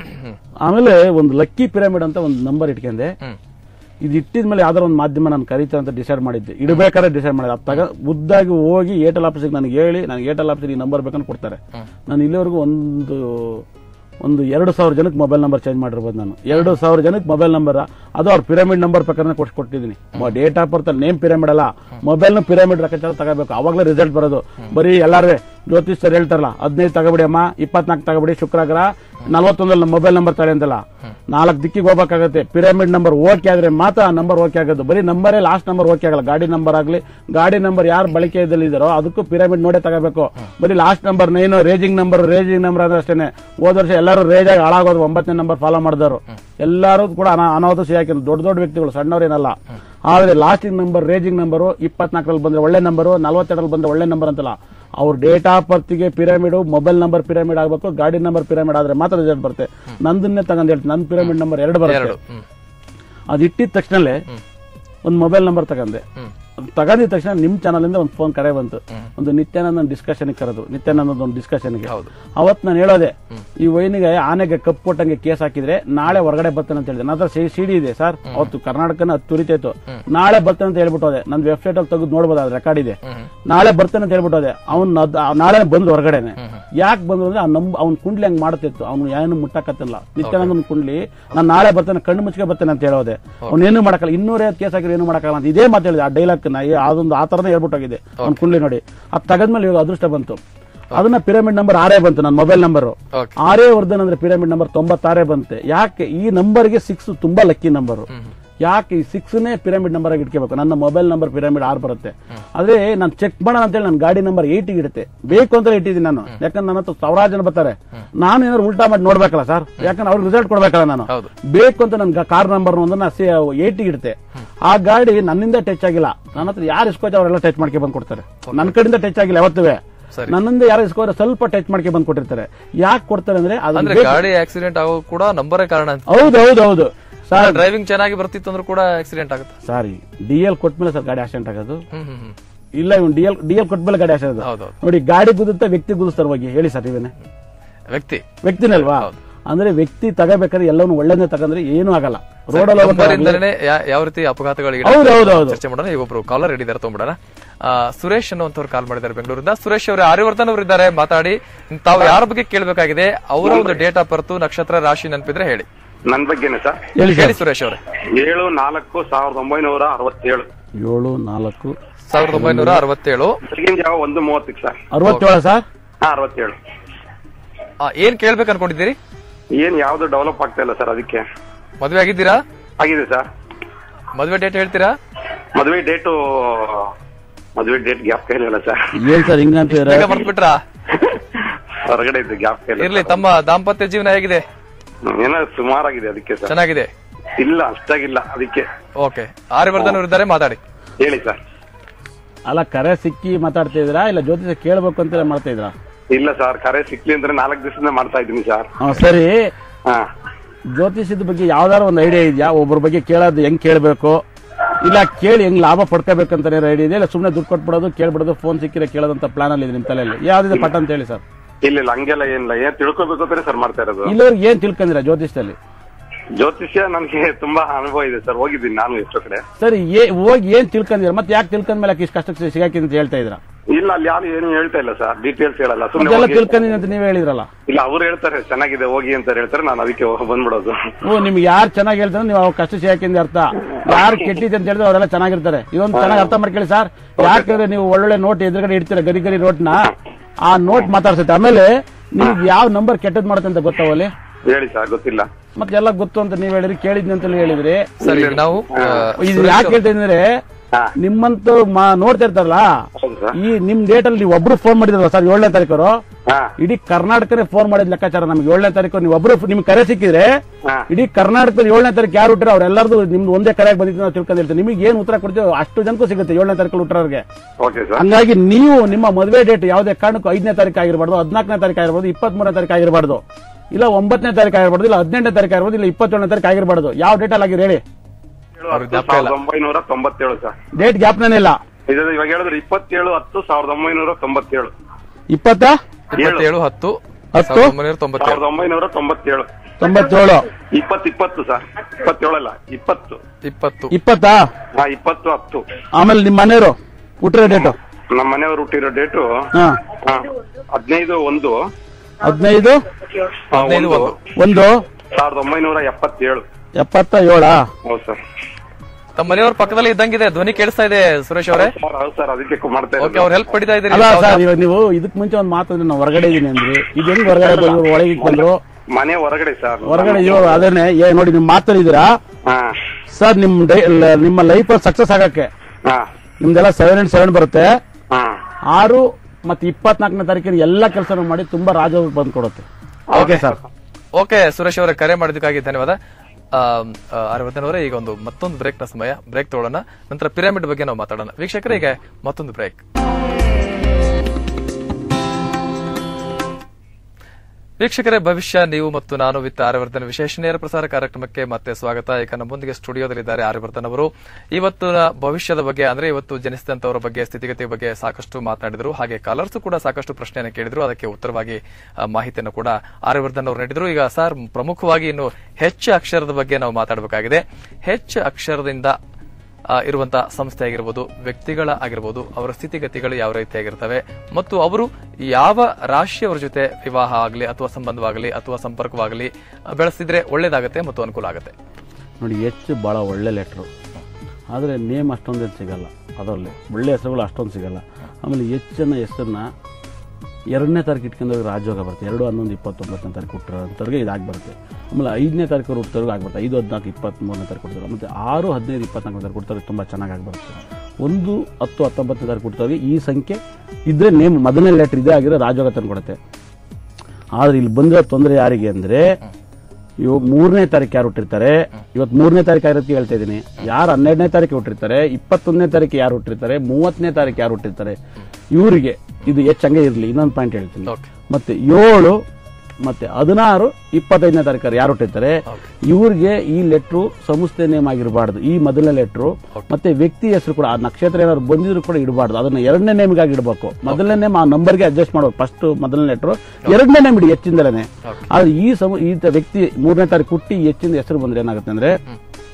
ಆಮೇಲೆ ಒಂದು ಲಕ್ಕಿ ಪಿರಮಿಡ್ ಅಂತ ಒಂದು ನಂಬರ್ ಇಟ್ಕೊಂಡೆ ಹ್ಮ್ ಇದು ಇಟ್ಟಿದ್ಮೇಲೆ ಯಾವ್ದಾರ ಒಂದು ಮಾಧ್ಯಮ ನಾನು ಕರೀತಾರೆ ಅಂತ ಡಿಸೈಡ್ ಮಾಡಿದ್ದೆ ಇಡಬೇಕಾದ್ರೆ ಡಿಸೈಡ್ ಮಾಡಿದೆ ಅದು ತಗ ಉದ್ದಾಗಿ ಹೋಗಿ ಏರ್ಟೆಲ್ ಆಫೀಸಿಗೆ ನನಗೆ ಹೇಳಿ ನನಗೆ ಏರ್ಟೆಲ್ ಆಫೀಸಿಗೆ ಈ ನಂಬರ್ ಬೇಕಂತ ಕೊಡ್ತಾರೆ ನಾನು ಇಲ್ಲಿವರೆಗೂ ಒಂದು ಒಂದು ಎರಡು ಸಾವಿರ ಜನಕ್ಕೆ ಮೊಬೈಲ್ ನಂಬರ್ ಚೇಂಜ್ ಮಾಡಿರ್ಬೋದು ನಾನು ಎರಡು ಸಾವಿರ ಜನಕ್ಕೆ ಮೊಬೈಲ್ ನಂಬರ್ ಅದು ಅವ್ರ ಪಿರಮಿಡ್ ನಂಬರ್ ಪ್ರಕಾರ ಕೊಟ್ಟು ಕೊಟ್ಟಿದ್ದೀನಿ date of birth name pyramid ಅಲ್ಲ ಮೊಬೈಲ್ ಪಿರಮಿಡ್ ಲೆಕ್ಕಾಚಾರ ತಗೋಬೇಕು ಅವಾಗಲೇ ರಿಸಲ್ಟ್ ಬರೋದು ಬರೀ ಎಲ್ಲಾರೇ ಜ್ಯೋತಿಷ್ಯರು ಹೇಳ್ತಾರಲ್ಲ ಹದಿನೈದು ತಗೋಬಿಡಿ ಅಮ್ಮ ಇಪ್ಪತ್ನಾಲ್ಕು ತಗೋಬಿಡಿ ಶುಕ್ರಗ್ರ ನಲವತ್ತೊಂದಲ್ಲಿ ಮೊಬೈಲ್ ನಂಬರ್ ತಗೊಳ್ಳಿ ಅಂತಲ್ಲ ನಾಲ್ಕು ದಿಕ್ಕಿಗೆ ಹೋಗ್ಬೇಕಾಗತ್ತೆ ಪಿರಮಿಡ್ ನಂಬರ್ ಓಕೆ ಆದ್ರೆ ಮಾತ್ರ ಆ ನಂಬರ್ ಓಕೆ ಆಗೋದು ಬರೀ ನಂಬರೇ ಲಾಸ್ಟ್ ನಂಬರ್ ಓಕೆ ಆಗಲ್ಲ ಗಾಡಿ ನಂಬರ್ ಆಗಲಿ ಗಾಡಿ ನಂಬರ್ ಯಾರು ಬಳಕೆಯಲ್ಲಿ ಇದಾರೋ ಅದಕ್ಕೂ ಪಿರಮಿಡ್ ನೋಡೇ ತಗೋಬೇಕು ಬರೀ last number nine raising number raising number ಅಂದ್ರೆ ಅಷ್ಟೇನೆ ಹೋದ ವರ್ಷ ಎಲ್ಲರೂ ರೇಜ್ ಆಗಿ ಹಾಳಾಗೋದು ಒಂಬತ್ತನೇ ನಂಬರ್ ಫಾಲೋ ಮಾಡಿದವರು ಎಲ್ಲರೂ ಕೂಡ ಅನಾ- ಅನಾಹುತ ಸಿಹಾಕಿ ದೊಡ್ಡ ದೊಡ್ಡ ವ್ಯಕ್ತಿಗಳು ಸಣ್ಣವರೇನಲ್ಲ ಆದ್ರೆ ಲಾಸ್ಟಿಂಗ್ ನಂಬರ್ ರೇಜಿಂಗ್ ನಂಬರು ಇಪ್ಪತ್ನಾಲ್ಕರಲ್ಲಿ ಬಂದ್ರೆ ಒಳ್ಳೆ ನಂಬರು ನಲವತ್ತೆರಡರಲ್ಲಿ ಬಂದ್ರೆ ಒಳ್ಳೆ ನಂಬರ್ ಅಂತಲ್ಲ ಅವ್ರ ಡೇಟ್ ಆಫ್ ಬರ್ತ್ಗೆ ಪಿರಮಿಡ್ ಮೊಬೈಲ್ ನಂಬರ್ ಪಿರಮಿಡ್ ಆಗಬೇಕು ಗಾಡಿ ನಂಬರ್ ಪಿರಮಿಡ್ ಆದ್ರೆ ಮಾತ್ರ ರಿಸಲ್ಟ್ ಬರುತ್ತೆ ನಂದನ್ನೇ ತಗೊಂಡ್ ಹೇಳ್ತೀನಿ ನನ್ನ ಪಿರಮಿಡ್ ನಂಬರ್ ಎರಡು ಬರುತ್ತೆ ಎರಡು ಹ್ಮ್ ಅದು ಇಟ್ಟಿದ ತಕ್ಷಣಲೇ ಒಂದು ಮೊಬೈಲ್ ನಂಬರ್ ತಗೊಂಡೆ ಹ್ಮ್ ಅದ್ ತಗೊಂಡಿದ ತಕ್ಷಣ ನಿಮ್ ಚಾನಲ್ ಇಂದ ಒಂದು ಫೋನ್ ಕರೆ ಬಂತು ಒಂದು ನಿತ್ಯಾನಂದ ಡಿಸ್ಕಷನ್ ಕರೆದು ನಿತ್ಯಾನಂದ ಒಂದು ಡಿಸ್ಕಷನ್ಗೆ ಹೌದು ಅವತ್ ನಾನು ಹೇಳೋದೆ ಈ ವೈನಿಗೆ ಆನೆಗೆ ಕಪ್ ಕೊಟ್ಟಂಗೆ ಕೇಸ್ ಹಾಕಿದ್ರೆ ನಾಳೆ ಹೊರಗಡೆ ಬರ್ತೇನೆ ಅಂತ ಹೇಳಿದೆ ನನ್ನ ಹತ್ರ ಸಿಡಿ ಇದೆ ಸರ್ ಅವತ್ತು ಕರ್ನಾಟಕನ ಅದು ತುರಿತಾಯ್ತು ನಾಳೆ ಬರ್ತೇನೆ ಅಂತ ಹೇಳ್ಬಿಟ್ಟು ಹೋದೆ ನನ್ನ ವೆಬ್ಸೈಟ್ ಅಲ್ಲಿ ತೆಗೆದು ನೋಡ್ಬೋದು ಅದು ರೆಕಾರ್ಡ್ ಇದೆ ನಾಳೆ ಬರ್ತೇನೆ ಅಂತ ಹೇಳ್ಬಿಟ್ಟು ಹೋದೆ ಅವ್ನ್ ಅದ್- ಆ ನಾಳೆ ಬಂದು ಹೊರಗಡೆನೆ ಯಾಕೆ ಬಂದ್ರು ಅಂದ್ರೆ ಆ ನಮ್ ಅವ್ನ ಕುಂಡ್ಲಿ ಹಂಗ್ ಮಾಡ್ತಿತ್ತು ಅವ್ನು ಏನು ಮುಟ್ಟಕತ್ತಿಲ್ಲ ನಿತ್ಯಾನಂದನ್ ಕುಂಡ್ಲಿ ನಾನು ನಾಳೆ ಬರ್ತೇನೆ ಕಣ್ಣು ಮುಚ್ಕೆ ಬರ್ತೇನೆ ಅಂತ ಹೇಳೋದೆ ಅವ್ನು ಏನು ಮಾಡಕ್ಕಲ್ಲ ಇನ್ನೂರೈವತ್ತು ಕೇಸ್ ಹಾಕಿದ್ರೆ ಏನು ಮಾಡಕ್ಕಲ್ಲ ಅಂತ ಇದೇ ಮಾತು ಹೇಳಿದೆ ಆ ಡೈಲಾಗ್ ನ ಅದೊಂದು ಆ ತರನೇ ಹೇಳ್ಬಿಟ್ಟೋಗಿದೆ ಅವ್ನ ಕುಂಡ್ಲಿ ನೋಡಿ ಅದ್ ತೆಗದ್ಮೇಲೆ ಇವಾಗ ಅದೃಷ್ಟ ಬಂತು ಅದನ್ನ ಪಿರಮಿಡ್ ನಂಬರ್ ಆರೇ ಬಂತು ನನ್ನ ಮೊಬೈಲ್ ನಂಬರ್ ಓಕೆ ಆರೇ ವರ್ಧನ್ ಅಂದ್ರೆ ಪಿರಮಿಡ್ ನಂಬರ್ ತೊಂಬತ್ತಾರೇ ಬಂತೆ ಯಾಕೆ ಈ ನಂಬರ್ಗೆ ಸಿಕ್ಸ್ ತುಂಬಾ ಲಕ್ಕಿ ನಂಬರ್ ಯಾಕೆ ಈ ಸಿಕ್ಸ್ ನೇ ಪಿರಮಿಡ್ ನಂಬರ್ ಆಗಿ ಇಟ್ಕೋಬೇಕು ನನ್ನ ಮೊಬೈಲ್ ನಂಬರ್ ಪಿರಮಿಡ್ ಆರ್ ಬರುತ್ತೆ ಆದ್ರೆ ನಾನು ಚೆಕ್ ಮಾಡೋಣ ಅಂತೇಳಿ ನನ್ನ ಗಾಡಿ ನಂಬರ್ ಏಟ್ ಇಡುತ್ತೆ ಬೇಕು ಅಂತ ಇಟ್ಟಿದ್ದೀನಿ ನಾನು ಯಾಕಂದ್ರೆ ನನ್ನ ಹತ್ರ ಸಾವಿರಾರು ಜನ ಬರ್ತಾರೆ ನಾನು ಏನಾದ್ರು ಉಲ್ಟಾ ಮಾಡಿ ನೋಡ್ಬೇಕಲ್ಲ ಸರ್ ಯಾಕಂದ್ರೆ ಅವ್ರಿಗೆ ರಿಸಲ್ಟ್ ಕೊಡ್ಬೇಕಲ್ಲ ನಾನು ಹೌದು. ಬೇಕು ಅಂತ ನನ್ನ ಕಾರ್ ನಂಬರ್ ಒಂದನ್ನ ಏಟಿಗೆ ಇಡುತ್ತೆ ಆ ಗಾಡಿ ನನ್ನಿಂದ ಟಚ್ ಆಗಿಲ್ಲ ನನ್ನ ಹತ್ರ ಯಾರು ಇಸ್ಕೋತಾರೆ ಅವರೆಲ್ಲ ಟಚ್ ಮಾಡ್ಕೊಂಡು ಬಂದು ಕೊಡ್ತಾರೆ ನನ್ನ ಕಡೆಯಿಂದ ಟಚ್ ಆಗಿಲ್ಲ ಯಾವತ್ತುವೆ ಸರಿ. ನನ್ನಿಂದ ಯಾರು ಇಸ್ಕೋದ್ರೆ ಸ್ವಲ್ಪ ಟಚ್ ಮಾಡ್ಕೊಂಡು ಬಂದು ಕೊಟ್ಟಿರ್ತಾರೆ ಯಾಕೆ ಕೊಡ್ತಾರೆ ಅಂದ್ರೆ ಅದು ಅಂದ್ರೆ ಗಾಡಿ ಆಕ್ಸಿಡೆಂಟ್ ಆಗೋ ಕೂಡ ನಂಬರೇ ಕಾರಣ ಅಂತ ಹೌದು ಹೌದು ಹೌದು ಸರ್ ಡ್ರೈವಿಂಗ್ ಚೆನ್ನಾಗಿ ಬರ್ತಿತ್ತು ಅಂದ್ರೂ ಕೂಡ ಆಕ್ಸಿಡೆಂಟ್ ಆಗುತ್ತೆ ಸಾರಿ ಡಿ ಎಲ್ ಕೊಟ್ಮೇಲೆ ಸರ್ ಗಾಡಿ ಆಕ್ಸಿಡೆಂಟ್ ಆಗೋದು ಹ್ಮ್ ಹ್ಮ್ ಹ್ಮ್ ಇಲ್ಲ ಇವ್ನು ಡಿ ಎಲ್ ಡಿ ಎಲ್ ಕೊಟ್ಮೇಲೆ ಗಾಡಿ ಆಕ್ಸಿಡೆಂಟ್ ಹೌದೌದು ನೋಡಿ ಗಾಡಿ ಗುದ್ದುತ್ತಾ ವ್ಯಕ್ತಿ ಗುದಿಸ್ತಾರೆ ಹೋಗಿ ಹೇಳಿ ಸರ್ ನೀವೇನೆ ವ್ಯಕ್ತಿ ವ್ಯಕ್ತಿನಲ್ವಾ ಅಂದ್ರೆ ವ್ಯಕ್ತಿ ತಗೋಬೇಕಾದ್ರೆ ಎಲ್ಲವನ್ನೂ ಒಳ್ಳೆದೇ ತಗಂದ್ರೆ ಏನೂ ಆಗಲ್ಲ ರೋಡಲ್ಲಿ ನಂಬರಿಂದಲೇ ಯಾ- ಯಾವ ರೀತಿ ಅಪಘಾತಗಳು ಹೌದು ಹೌದು ಹೌದು ಚರ್ಚೆ ಮಾಡೋಣ ಈಗ ಒಬ್ರು ಕಾಲರ್ ಹಿಡಿದಾರೆ ತಗೊಂಡ್ಬಿಡೋಣ ಆ, ಸುರೇಶ್ ಅನ್ನುವಂಥವ್ರು ಕಾಲ್ ಮಾಡಿದ್ದಾರೆ ಬೆಂಗಳೂರಿಂದ ಸುರೇಶ್ ಅವರೇ ಆರ್ಯವರ್ಧನ್ ಅವರು ಇದ್ದಾರೆ ಮಾತಾಡಿ ತಾವು ಯಾರ ಬಗ್ಗೆ ಕೇಳಬೇಕಾಗಿದೆ ಅವರ ಒಂದು ಡೇಟ್ ಆಫ್ ಬರ್ತ್ ನಕ್ಷತ್ರ ರಾಶಿ ನೆನಪಿದ್ರೆ ಹೇಳಿ ನನ್ ಬಗ್ಗೆನೆ ಸರ್ ಹೇಳಿ ಹೇಳಿ ಸರ್ ಸುರೇಶ್ ಅವರೇ ಏಳು ನಾಲ್ಕು ಸಾವಿರದ ಒಂಬೈನೂರ ಅರವತ್ತೇಳು ಏಳು ನಾಲ್ಕು ಸಾವಿರದ ಒಂಬೈನೂರ ಅರವತ್ತೇಳು ಬೆಳಗಿನ ಜಾವ ಒಂದು ಮೂವತ್ತಕ್ಕೆ ಸರ್ ಅರವತ್ತೇಳು ಸರ್ ಹಾ ಅರವತ್ತೇಳು ಆ, ಏನ್ ಕೇಳ್ಬೇಕು ಅನ್ಕೊಂಡಿದ್ದೀರಿ ಏನ್ ಯಾವ್ದು ಡೆವಲಪ್ ಆಗ್ತಾ ಇಲ್ಲ ಸರ್ ಅದಕ್ಕೆ ಮದುವೆ ಆಗಿದ್ದೀರಾ ಆಗಿದೆ ಸರ್ ಮದುವೆ ಡೇಟ್ ಹೇಳ್ತೀರಾ ಮದುವೆ ಡೇಟು ಮದುವೆ ಡೇಟ್ ಗ್ಯಾಪ್ ಕೈಲಿಲ್ಲ ಸರ್ ಏನ್ ಸರ್ ಹಿಂಗಂತಿದ್ರೆ ಬೇಗ ಮರ್ತ್ಬಿಟ್ರಾ ಹೊರಗಡೆ ಇದ್ದು ಗ್ಯಾಪ್ ಕೈಲಿ ಇರ್ಲಿ ತಮ್ಮ ದಾಂಪತ್ಯ ಜೀವನ ಹೇಗಿದೆ ಏನೋ ಸುಮಾರಾಗಿದೆ ಅದಕ್ಕೆ ಸರ್ ಚೆನ್ನಾಗಿದೆ ಇಲ್ಲ ಅಷ್ಟಾಗಿಲ್ಲ ಅದಕ್ಕೆ ಓಕೆ ಆರ್ಯವರ್ಧನ್ ಅವರು ಇದ್ದಾರೆ ಮಾತಾಡಿ ಹೇಳಿ ಸರ್ ಅಲ್ಲ ಕರೆ ಸಿಕ್ಕಿ ಮಾತಾಡ್ತಾ ಇದ್ರಾ ಇಲ್ಲ ಜ್ಯೋತಿಷ ಕೇಳ್ಬೇಕು ಅಂತ ಮಾಡ್ತಾ ಇದ್ರಾ ಇಲ್ಲ ಸರ್ ಕರೆ ಸಿಕ್ಲಿ ಅಂದ್ರೆ ನಾಲ್ಕು ದಿವಸದಿಂದ ಮಾಡ್ತಾ ಇದ್ದೀನಿ ಸರ್ ಹಾ ಸರಿ ಹಾ ಜ್ಯೋತಿಷದ ಬಗ್ಗೆ ಯಾವ್ದಾರ ಒಂದು ಐಡಿಯಾ ಇದೆಯಾ ಒಬ್ಬರ ಬಗ್ಗೆ ಕೇಳೋದು ಹೆಂಗ್ ಕೇಳಬೇಕು ಇಲ್ಲ ಕೇಳಿ ಹೆಂಗ್ ಲಾಭ ಪಡ್ಕೋಬೇಕಂತ ಐಡಿಯಾ ಇದೆ ಇಲ್ಲ ಸುಮ್ಮನೆ ದುಡ್ಡು ಕೊಟ್ಬಿಡೋದು ಕೇಳ್ಬಿಡೋದು ಫೋನ್ ಸಿಕ್ಕಿದ್ರೆ ಕೇಳೋದಂತ ಪ್ಲಾನ್ ಅಲ್ಲಿ ಇದೆ ನಿಮ್ ತಲೆಯಲ್ಲಿ ಯಾವ್ದಿದೆ ಪಟ್ ಅಂತ ಹೇಳಿ ಸರ್ ಇಲ್ಲ ಇಲ್ಲ ಹಂಗೆಲ್ಲ ಏನಿಲ್ಲ ಏನ್ ತಿಳ್ಕೊಬೇಕು ಅಂತಾನೆ ಸರ್ ಮಾಡ್ತಾ ಇರೋದು ಇಲ್ಲವ್ರಿಗೆ ಏನ್ ತಿಳ್ಕೊಂಡಿರ ಜ್ಯೋತಿಷದಲ್ಲಿ ಜ್ಯೋತಿಷ್ಯ ನನ್ಗೆ ತುಂಬಾ ಅನುಭವ ಇದೆ ಸರ್ ಹೋಗಿದ್ದೀನಿ ನಾನು ಎಷ್ಟೋ ಕಡೆ ಸರಿ ಏ ಹೋಗಿ ಏನ್ ತಿಳ್ಕೊಂಡಿರ ಮತ್ತೆ ಯಾಕೆ ತಿಳ್ಕೊಂಡ್ಮೇಲೆ ಇಷ್ಟು ಕಷ್ಟಕ್ಕೆ ಸಿಗಾಕಿ ಅಂತ ಹೇಳ್ತಾ ಇದ್ರ ಇಲ್ಲ ಅಲ್ಲಿ ಯಾರು ಏನು ಹೇಳ್ತಾ ಇಲ್ಲ ಸರ್ ಡೀಟೇಲ್ಸ್ ಹೇಳಲ್ಲ ಮತ್ತೆಲ್ಲ ಸುಮ್ಮನೆ ತಿಳ್ಕೊಂಡಿನಿ ಅಂತ ನೀವೇ ಹೇಳಿದ್ರಲ್ಲ ಇಲ್ಲ ಅವ್ರು ಹೇಳ್ತಾರೆ ಚೆನ್ನಾಗಿದೆ ಹೋಗಿ ಅಂತ ಹೇಳ್ತಾರೆ ನಾನು ಅದಕ್ಕೆ ಹೋಗ್ ಬಂದ್ಬಿಡೋದು ಓ ನಿಮ್ಗೆ ಯಾರು ಚೆನ್ನಾಗಿ ಹೇಳ್ತಾರೆ ನೀವು ಅವ್ರ ಕಷ್ಟ ಸಿಗಾಕಿಂದ ಅರ್ಥ ಯಾರು ಕೆಟ್ಟಿದೆ ಅಂತ ಹೇಳಿದ್ರೆ ಅವರೆಲ್ಲ ಚೆನ್ನಾಗಿರ್ತಾರೆ ಇದೊಂದು ಚೆನ್ನಾಗಿ ಅರ್ಥ ಮಾಡ್ಕೊಳ್ಳಿ ಸರ್ ಯಾಕಂದ್ರೆ ನೀವು ಒಳ್ಳೊಳ್ಳೆ ನೋಟ್ ಎದುರುಗಡೆ ಇಡ್ತೀರ ಗರಿ ಗರಿ ನೋಟ್ನ ಆ ನೋಟ್ ಮಾತಾಡ್ಸುತ್ತೆ ಆಮೇಲೆ ನಿಮ್ಗೆ ಯಾವ ನಂಬರ್ ಕೆಟ್ಟದ್ ಮಾಡುತ್ತೆ ಅಂತ ಗೊತ್ತಾವಲ್ಲಿ ಹೇಳಿ ಸರ್ ಗೊತ್ತಿಲ್ಲ ಮತ್ತೆ ಎಲ್ಲ ಗೊತ್ತು ಅಂತ ನೀವ್ ಹೇಳಿದ್ರಿ ಕೇಳಿದ್ನಿ ಅಂತ ಹೇಳಿದ್ರಿ ಸರಿ ನಾವು ಆ, ಇದು ಸುರೇಶ್ ಯಾಕೆ ಅವ್ರು- ಹೇಳ್ತಾ ಇದ್ರೆ ಹಾ ನಿಮ್ಮಂತ ನೋಡ್ತಾ ಇರ್ತಾರಲ್ಲ ಹೌದು ಸರ್ ಈ ನಿಮ್ ಡೇಟ್ ಅಲ್ಲಿ ನೀವು ಒಬ್ರು ಫೋನ್ ಮಾಡಿದ್ರಲ್ಲ ಸರ್ ಏಳನೇ ತಾರೀಕು ಹಾ ಇಡೀ ಕರ್ನಾಟಕನೇ ಫೋನ್ ಮಾಡಿದ ಲೆಕ್ಕಾಚಾರ ನಮ್ಗೆ ಏಳನೇ ತಾರೀಕು ನೀವು ಒಬ್ರು ನಿಮ್ಗೆ ಕರೆ ಸಿಕ್ಕಿದ್ರೆ ಹಾ ಇಡೀ ಕರ್ನಾಟಕದಲ್ಲಿ ಏಳನೇ ತಾರೀಕು ಯಾರು ಹುಟ್ಟರೆ ಅವ್ರೆಲ್ಲರದು ನಿಮ್ದು ಒಂದೇ ಕರೆಯಾಗಿ ಬಂದಿದ್ದು ನಾವು ತಿಳ್ಕೊಂಡಿರ್ತೀವಿ ನಿಮಗೆ ಏನ್ ಉತ್ತರ ಕೊಡ್ತೀವಿ ಅಷ್ಟು ಜನಕ್ಕೂ ಸಿಗುತ್ತೆ ಏಳನೇ ತಾರೀಕು ಹುಟ್ಟರೋರಿಗೆ ಓಕೆ ಸರ್ ಹಂಗಾಗಿ ನೀವು ನಿಮ್ಮ ಮದುವೆ ಡೇಟ್ ಯಾವುದೇ ಕಾರಣಕ್ಕೂ ಐದನೇ ತಾರೀಕು ಆಗಿರಬಾರ್ದು ಹದಿನಾಲ್ಕನೇ ತಾರೀಕು ಆಗಿರ್ಬೋದು ಇಪ್ಪತ್ತ್ ಮೂರನೇ ತಾರೀಕು ಆಗಿರಬಾರ್ದು ಇಲ್ಲ ಒಂಬತ್ತನೇ ತಾರೀಕು ಆಗಿರ್ಬಾರ್ದು ಇಲ್ಲ ಹದಿನೆಂಟನೇ ತಾರೀಕು ಆಗಿರ್ಬೋದು ಇಲ್ಲ ಇಪ್ಪತ್ತೇಳನೇ ತಾರೀಕು ಆಗಿರಬಾರ್ದು ಯಾವ ಡೇಟ್ ಅಲ್ಲಿ ಆಗಿರಿ ಹೇಳಿ ಅವ್ರಿಗೆ ಜ್ಞಾಪಕ ಇಲ್ಲ. ಸಾವಿರದ ಒಂಬೈನೂರ ತೊಂಬತ್ತೇಳು ಸರ್ ಡೇಟ್ ಗ್ಯಾಪ್ನೇ ಇಲ್ಲ ಇದು ಇವಾಗ ಹೇಳಿದ್ರೆ ಇಪ್ಪತ್ತೇಳು ಹತ್ತು ಸಾವಿರದ ಒಂಬೈನೂರ ತೊಂಬತ್ತೇಳು ಇಪ್ಪತ್ತ ಇಪ್ಪತ್ತೇಳು ಹತ್ತು ಹತ್ತು? ಸಾವಿರದ ಒಂಬೈನೂರ ತೊಂಬತ್ತೇಳು ಸಾವಿರದ ಒಂಬೈನೂರ ತೊಂಬತ್ತೇಳು ತೊಂಬತ್ತೇಳು ಇಪ್ಪತ್ತು ಇಪ್ಪತ್ತು ಸರ್ ಇಪ್ಪತ್ತೇಳಲ್ಲ ಇಪ್ಪತ್ತು ಇಪ್ಪತ್ತು ಇಪ್ಪತ್ತಾ ಹಾ ಇಪ್ಪತ್ತು ಹತ್ತು ಆಮೇಲೆ ನಿಮ್ಮ ಮನೆಯವರು ಹುಟ್ಟಿರೋ ಡೇಟು ನಮ್ಮ ಮನೆಯವರು ಹುಟ್ಟಿರೋ ಡೇಟು ಹಾ ಹದಿನೈದು ಒಂದು ಹದಿನೈದು ಆ, ಹದಿನೈದು ಒಂದು ಒಂದು ಒಂದು ಸಾವಿರದ ಒಂಬೈನೂರ ಎಪ್ಪತ್ತೇಳು ಎಪ್ಪತ್ತ ಏಳಾ ಹೌದು ಸರ್ ತಮ್ಮ ಮನೆಯವ್ರ ಪಕ್ಕದಲ್ಲಿ ಇದ್ದಂಗಿದೆ ಧ್ವನಿ ಕೇಳಿಸ್ತಾ ಇದೆ ಸುರೇಶ್ ಅವರೇ ಸರ್ ಹೌದು ಸರ್ ಅದಕ್ಕೆ ಮಾಡ್ತಾ ಓಕೆ ಇರೋದು ಅವ್ರ ಹೆಲ್ಪ್ ಪಡಿತಾ ಇದ್ದೀರಿ ಅಲ್ಲ ಸರ್ ಇವಾಗ ನೀವು ಇದಕ್ ಮುಂಚೆ ಒಂದು ಮಾತಂದ್ರೆ ನಾವು ಹೊರಗಡೆ ಇದೀನಿ ಅಂದ್ರಿ ಇದು ಹೆಂಗ್ ಹೊರಗಡೆ ಬಂದ್ರು ಒಳಗೆ ಬಂದ್ರು ಮನೆ ಹೊರಗಡೆ ಸರ್ ಹೊರಗಡೆ ಇವಾಗ ಅದನ್ನೇ ಏ ನೋಡಿ ನೀವು ಮಾತಾಡಿದಿರಾ ಹಾ ಸರ್ ನಿಮ್ ಡೈ- ಲ- ನಿಮ್ಮ ಲೈಫ್ ಸಕ್ಸಸ್ ಆಗಕ್ಕೆ ಹಾ ನಿಮ್ದೆಲ್ಲ ಸೆವೆನ್ ಅಂಡ್ ಸೆವೆನ್ ಬರುತ್ತೆ ಹಾ ಆರು ಮತ್ತೆ ಇಪ್ಪತ್ನಾಲ್ಕನೇ ತಾರೀಕಿನ ಎಲ್ಲಾ ಕೆಲಸನೂ ಮಾಡಿ ತುಂಬಾ ರಾಜ ಬಂದ್ ಕೊಡುತ್ತೆ ಓಕೆ ಸರ್ ಓಕೆ ಸುರೇಶ್ ಅವರೇ ಕರೆ ಮಾಡೋದಕ್ಕಾಗಿ ಧನ್ಯವಾದ ಅರವತ್ತನೇ ಅವರೇ ಈಗ ಒಂದು ಮತ್ತೊಂದು ಬ್ರೇಕ್ ನ ಸಮಯ ಬ್ರೇಕ್ ತಗೊಳ್ಳೋಣ ನಂತರ ಪಿರಮಿಡ್ ಬಗ್ಗೆ ನಾವು ಮಾತಾಡೋಣ ವೀಕ್ಷಕರೇ ಈಗ ಮತ್ತೊಂದು ಬ್ರೇಕ್ ವೀಕ್ಷಕರೇ ಭವಿಷ್ಯ ನೀವು ಮತ್ತು ನಾನು ವಿತ್ ಆರ್ಯವರ್ಧನ್ ವಿಶೇಷ ನೇರ ಪ್ರಸಾರ ಕಾರ್ಯಕ್ರಮಕ್ಕೆ ಮತ್ತೆ ಸ್ವಾಗತ ಈಗ ನಮ್ಮೊಂದಿಗೆ ಸ್ಟುಡಿಯೋದಲ್ಲಿದ್ದಾರೆ ಆರ್ಯವರ್ಧನ್ ಅವರು ಇವತ್ತು ಭವಿಷ್ಯದ ಬಗ್ಗೆ ಅಂದ್ರೆ ಇವತ್ತು ಜನಿಸಿದಂತವರ ಬಗ್ಗೆ ಸ್ಥಿತಿಗತಿ ಬಗ್ಗೆ ಸಾಕಷ್ಟು ಮಾತನಾಡಿದರು ಹಾಗೆ ಕಾಲರ್ಸ್ ಕೂಡ ಸಾಕಷ್ಟು ಪ್ರಶ್ನೆಯನ್ನು ಕೇಳಿದ್ರು ಅದಕ್ಕೆ ಉತ್ತರವಾಗಿ ಆ, ಮಾಹಿತಿಯನ್ನು ಕೂಡ ಆರ್ಯವರ್ಧನ್ ಅವರು ನೀಡಿದ್ರು ಈಗ ಸರ್ ಪ್ರಮುಖವಾಗಿ ಇನ್ನು ಹೆಚ್ಚು ಅಕ್ಷರದ ಬಗ್ಗೆ ನಾವು ಮಾತಾಡಬೇಕಾಗಿದೆ ಹೆಚ್ಚು ಅಕ್ಷರದಿಂದ ಆ, ಇರುವಂತಹ ಸಂಸ್ಥೆ ಆಗಿರ್ಬೋದು ವ್ಯಕ್ತಿಗಳ ಆಗಿರ್ಬೋದು ಅವರ ಸ್ಥಿತಿಗತಿಗಳು ಯಾವ ರೀತಿಯಾಗಿರ್ತವೆ ಮತ್ತು ಅವರು ಯಾವ ರಾಶಿಯವರ ಜೊತೆ ವಿವಾಹ ಆಗಲಿ ಅಥವಾ ಸಂಬಂಧವಾಗಲಿ ಅಥವಾ ಸಂಪರ್ಕವಾಗಲಿ ಆ, ಬೆಳೆಸಿದ್ರೆ ಒಳ್ಳೇದಾಗತ್ತೆ ಮತ್ತು ಅನುಕೂಲ ಆಗುತ್ತೆ ನೋಡಿ ಹೆಚ್ಚು ಭಾಳ ಒಳ್ಳೆ ಲೆಟ್ರು ಆದರೆ ನೇಮ್ ಅಷ್ಟೊಂದೇನು ಸಿಗಲ್ಲ ಅದರಲ್ಲಿ ಒಳ್ಳೆ ಹೆಸರುಗಳು ಅಷ್ಟೊಂದು ಸಿಗಲ್ಲ ಆಮೇಲೆ ಹೆಚ್ಚಿನ ಹೆಸರನ್ನ ಎರಡನೇ ತಾರೀಕು ಇಟ್ಕೊಂಡವ್ರಿಗೆ ರಾಜಯೋಗ ಬರುತ್ತೆ ಎರಡು ಹನ್ನೊಂದು ಇಪ್ಪತ್ತೊಂಬತ್ತನೇ ತಾರೀಕು ಹುಟ್ಟಿರೋಂಥವ್ರಿಗೆ ಇದಾಗಿ ಬರುತ್ತೆ ಆಮೇಲೆ ಐದನೇ ತಾರೀಕು ಹುಟ್ಟಿದವ್ರಿಗೆ ಆಗ್ಬರುತ್ತೆ ಐದು ಹದಿನಾಲ್ಕು ಇಪ್ಪತ್ತ್ಮೂರನೇ ತಾರೀಕು ಹುಟ್ಟಿದ್ರು ಮತ್ತು ಆರು ಹದಿನೈದು ಇಪ್ಪತ್ನಾಲ್ಕನೇ ತಾರೀಕು ಹುಟ್ಟಿದವ್ರಿಗೆ ತುಂಬ ಚೆನ್ನಾಗಿ ಆಗಿಬರುತ್ತೆ ಒಂದು ಹತ್ತು ಹತ್ತೊಂಬತ್ತನೇ ತಾರೀಕು ಹುಟ್ಟಿದವ್ರಿಗೆ ಈ ಸಂಖ್ಯೆ ಇದ್ರೆ ನೇಮ್ ಮೊದಲನೇ ಲೆಟ್ರ್ ಇದೇ ಆಗಿರೋ ರಾಜಯೋಗ ತಂದು ಕೊಡುತ್ತೆ ಆದ್ರೆ ಇಲ್ಲಿ ಬಂದಿರೋ ತೊಂದರೆ ಯಾರಿಗೆ ಅಂದ್ರೆ ಇವು ಮೂರನೇ ತಾರೀಕು ಯಾರು ಹುಟ್ಟಿರ್ತಾರೆ ಇವತ್ತು ಮೂರನೇ ತಾರೀಕು ಆಗಿರೋದಕ್ಕೆ ಹೇಳ್ತಾ ಇದ್ದೀನಿ ಯಾರು ಹನ್ನೆರಡನೇ ತಾರೀಕು ಹುಟ್ಟಿರ್ತಾರೆ ಇಪ್ಪತ್ತೊಂದನೇ ತಾರೀಕು ಯಾರು ಹುಟ್ಟಿರ್ತಾರೆ ಮೂವತ್ತನೇ ತಾರೀಕು ಯಾರು ಹುಟ್ಟಿರ್ತಾರೆ ಇವರಿಗೆ ಇದು ಹೆಚ್ಚು ಹಂಗೆ ಇರಲಿ ಇನ್ನೊಂದು ಪಾಯಿಂಟ್ ಹೇಳ್ತೀನಿ ಓಕೆ ಮತ್ತೆ ಏಳು ಮತ್ತೆ ಹದಿನಾರು ಇಪ್ಪತ್ತೈದನೇ ತಾರೀಕು ಯಾರು ಹುಟ್ಟಿರ್ತಾರೆ ಇವ್ರಿಗೆ ಈ ಲೆಟ್ರು ಸಂಸ್ಥೆ ನೇಮ್ ಆಗಿರಬಾರ್ದು ಈ ಮೊದಲನೇ ಲೆಟ್ರು ಮತ್ತೆ ವ್ಯಕ್ತಿ ಹೆಸರು ಕೂಡ ಆ ನಕ್ಷತ್ರ ಏನಾದ್ರು ಬಂದಿದ್ರು ಕೂಡ ಇಡಬಾರ್ದು ಅದನ್ನ ಎರಡನೇ ನೇಮಿಗಾಗಿ ಇಡಬೇಕು ಮೊದಲನೇ ನೇಮ್ ಆ ನಂಬರ್ಗೆ ಅಡ್ಜಸ್ಟ್ ಮಾಡಬೇಕು ಫಸ್ಟ್ ಮೊದಲನೇ ಲೆಟ್ರು ಎರಡನೇ ನೇಮ್ ಇಡಿ ಹೆಚ್ಚಿಂದಲೇ ಆದ್ರೆ ಈ ಸಮ ಈ ತ- ವ್ಯಕ್ತಿ ಮೂರನೇ ತಾರೀಕು ಹುಟ್ಟಿ ಹೆಚ್ಚಿಂದ ಹೆಸರು ಬಂದ್ರೆ ಏನಾಗುತ್ತೆ ಅಂದ್ರೆ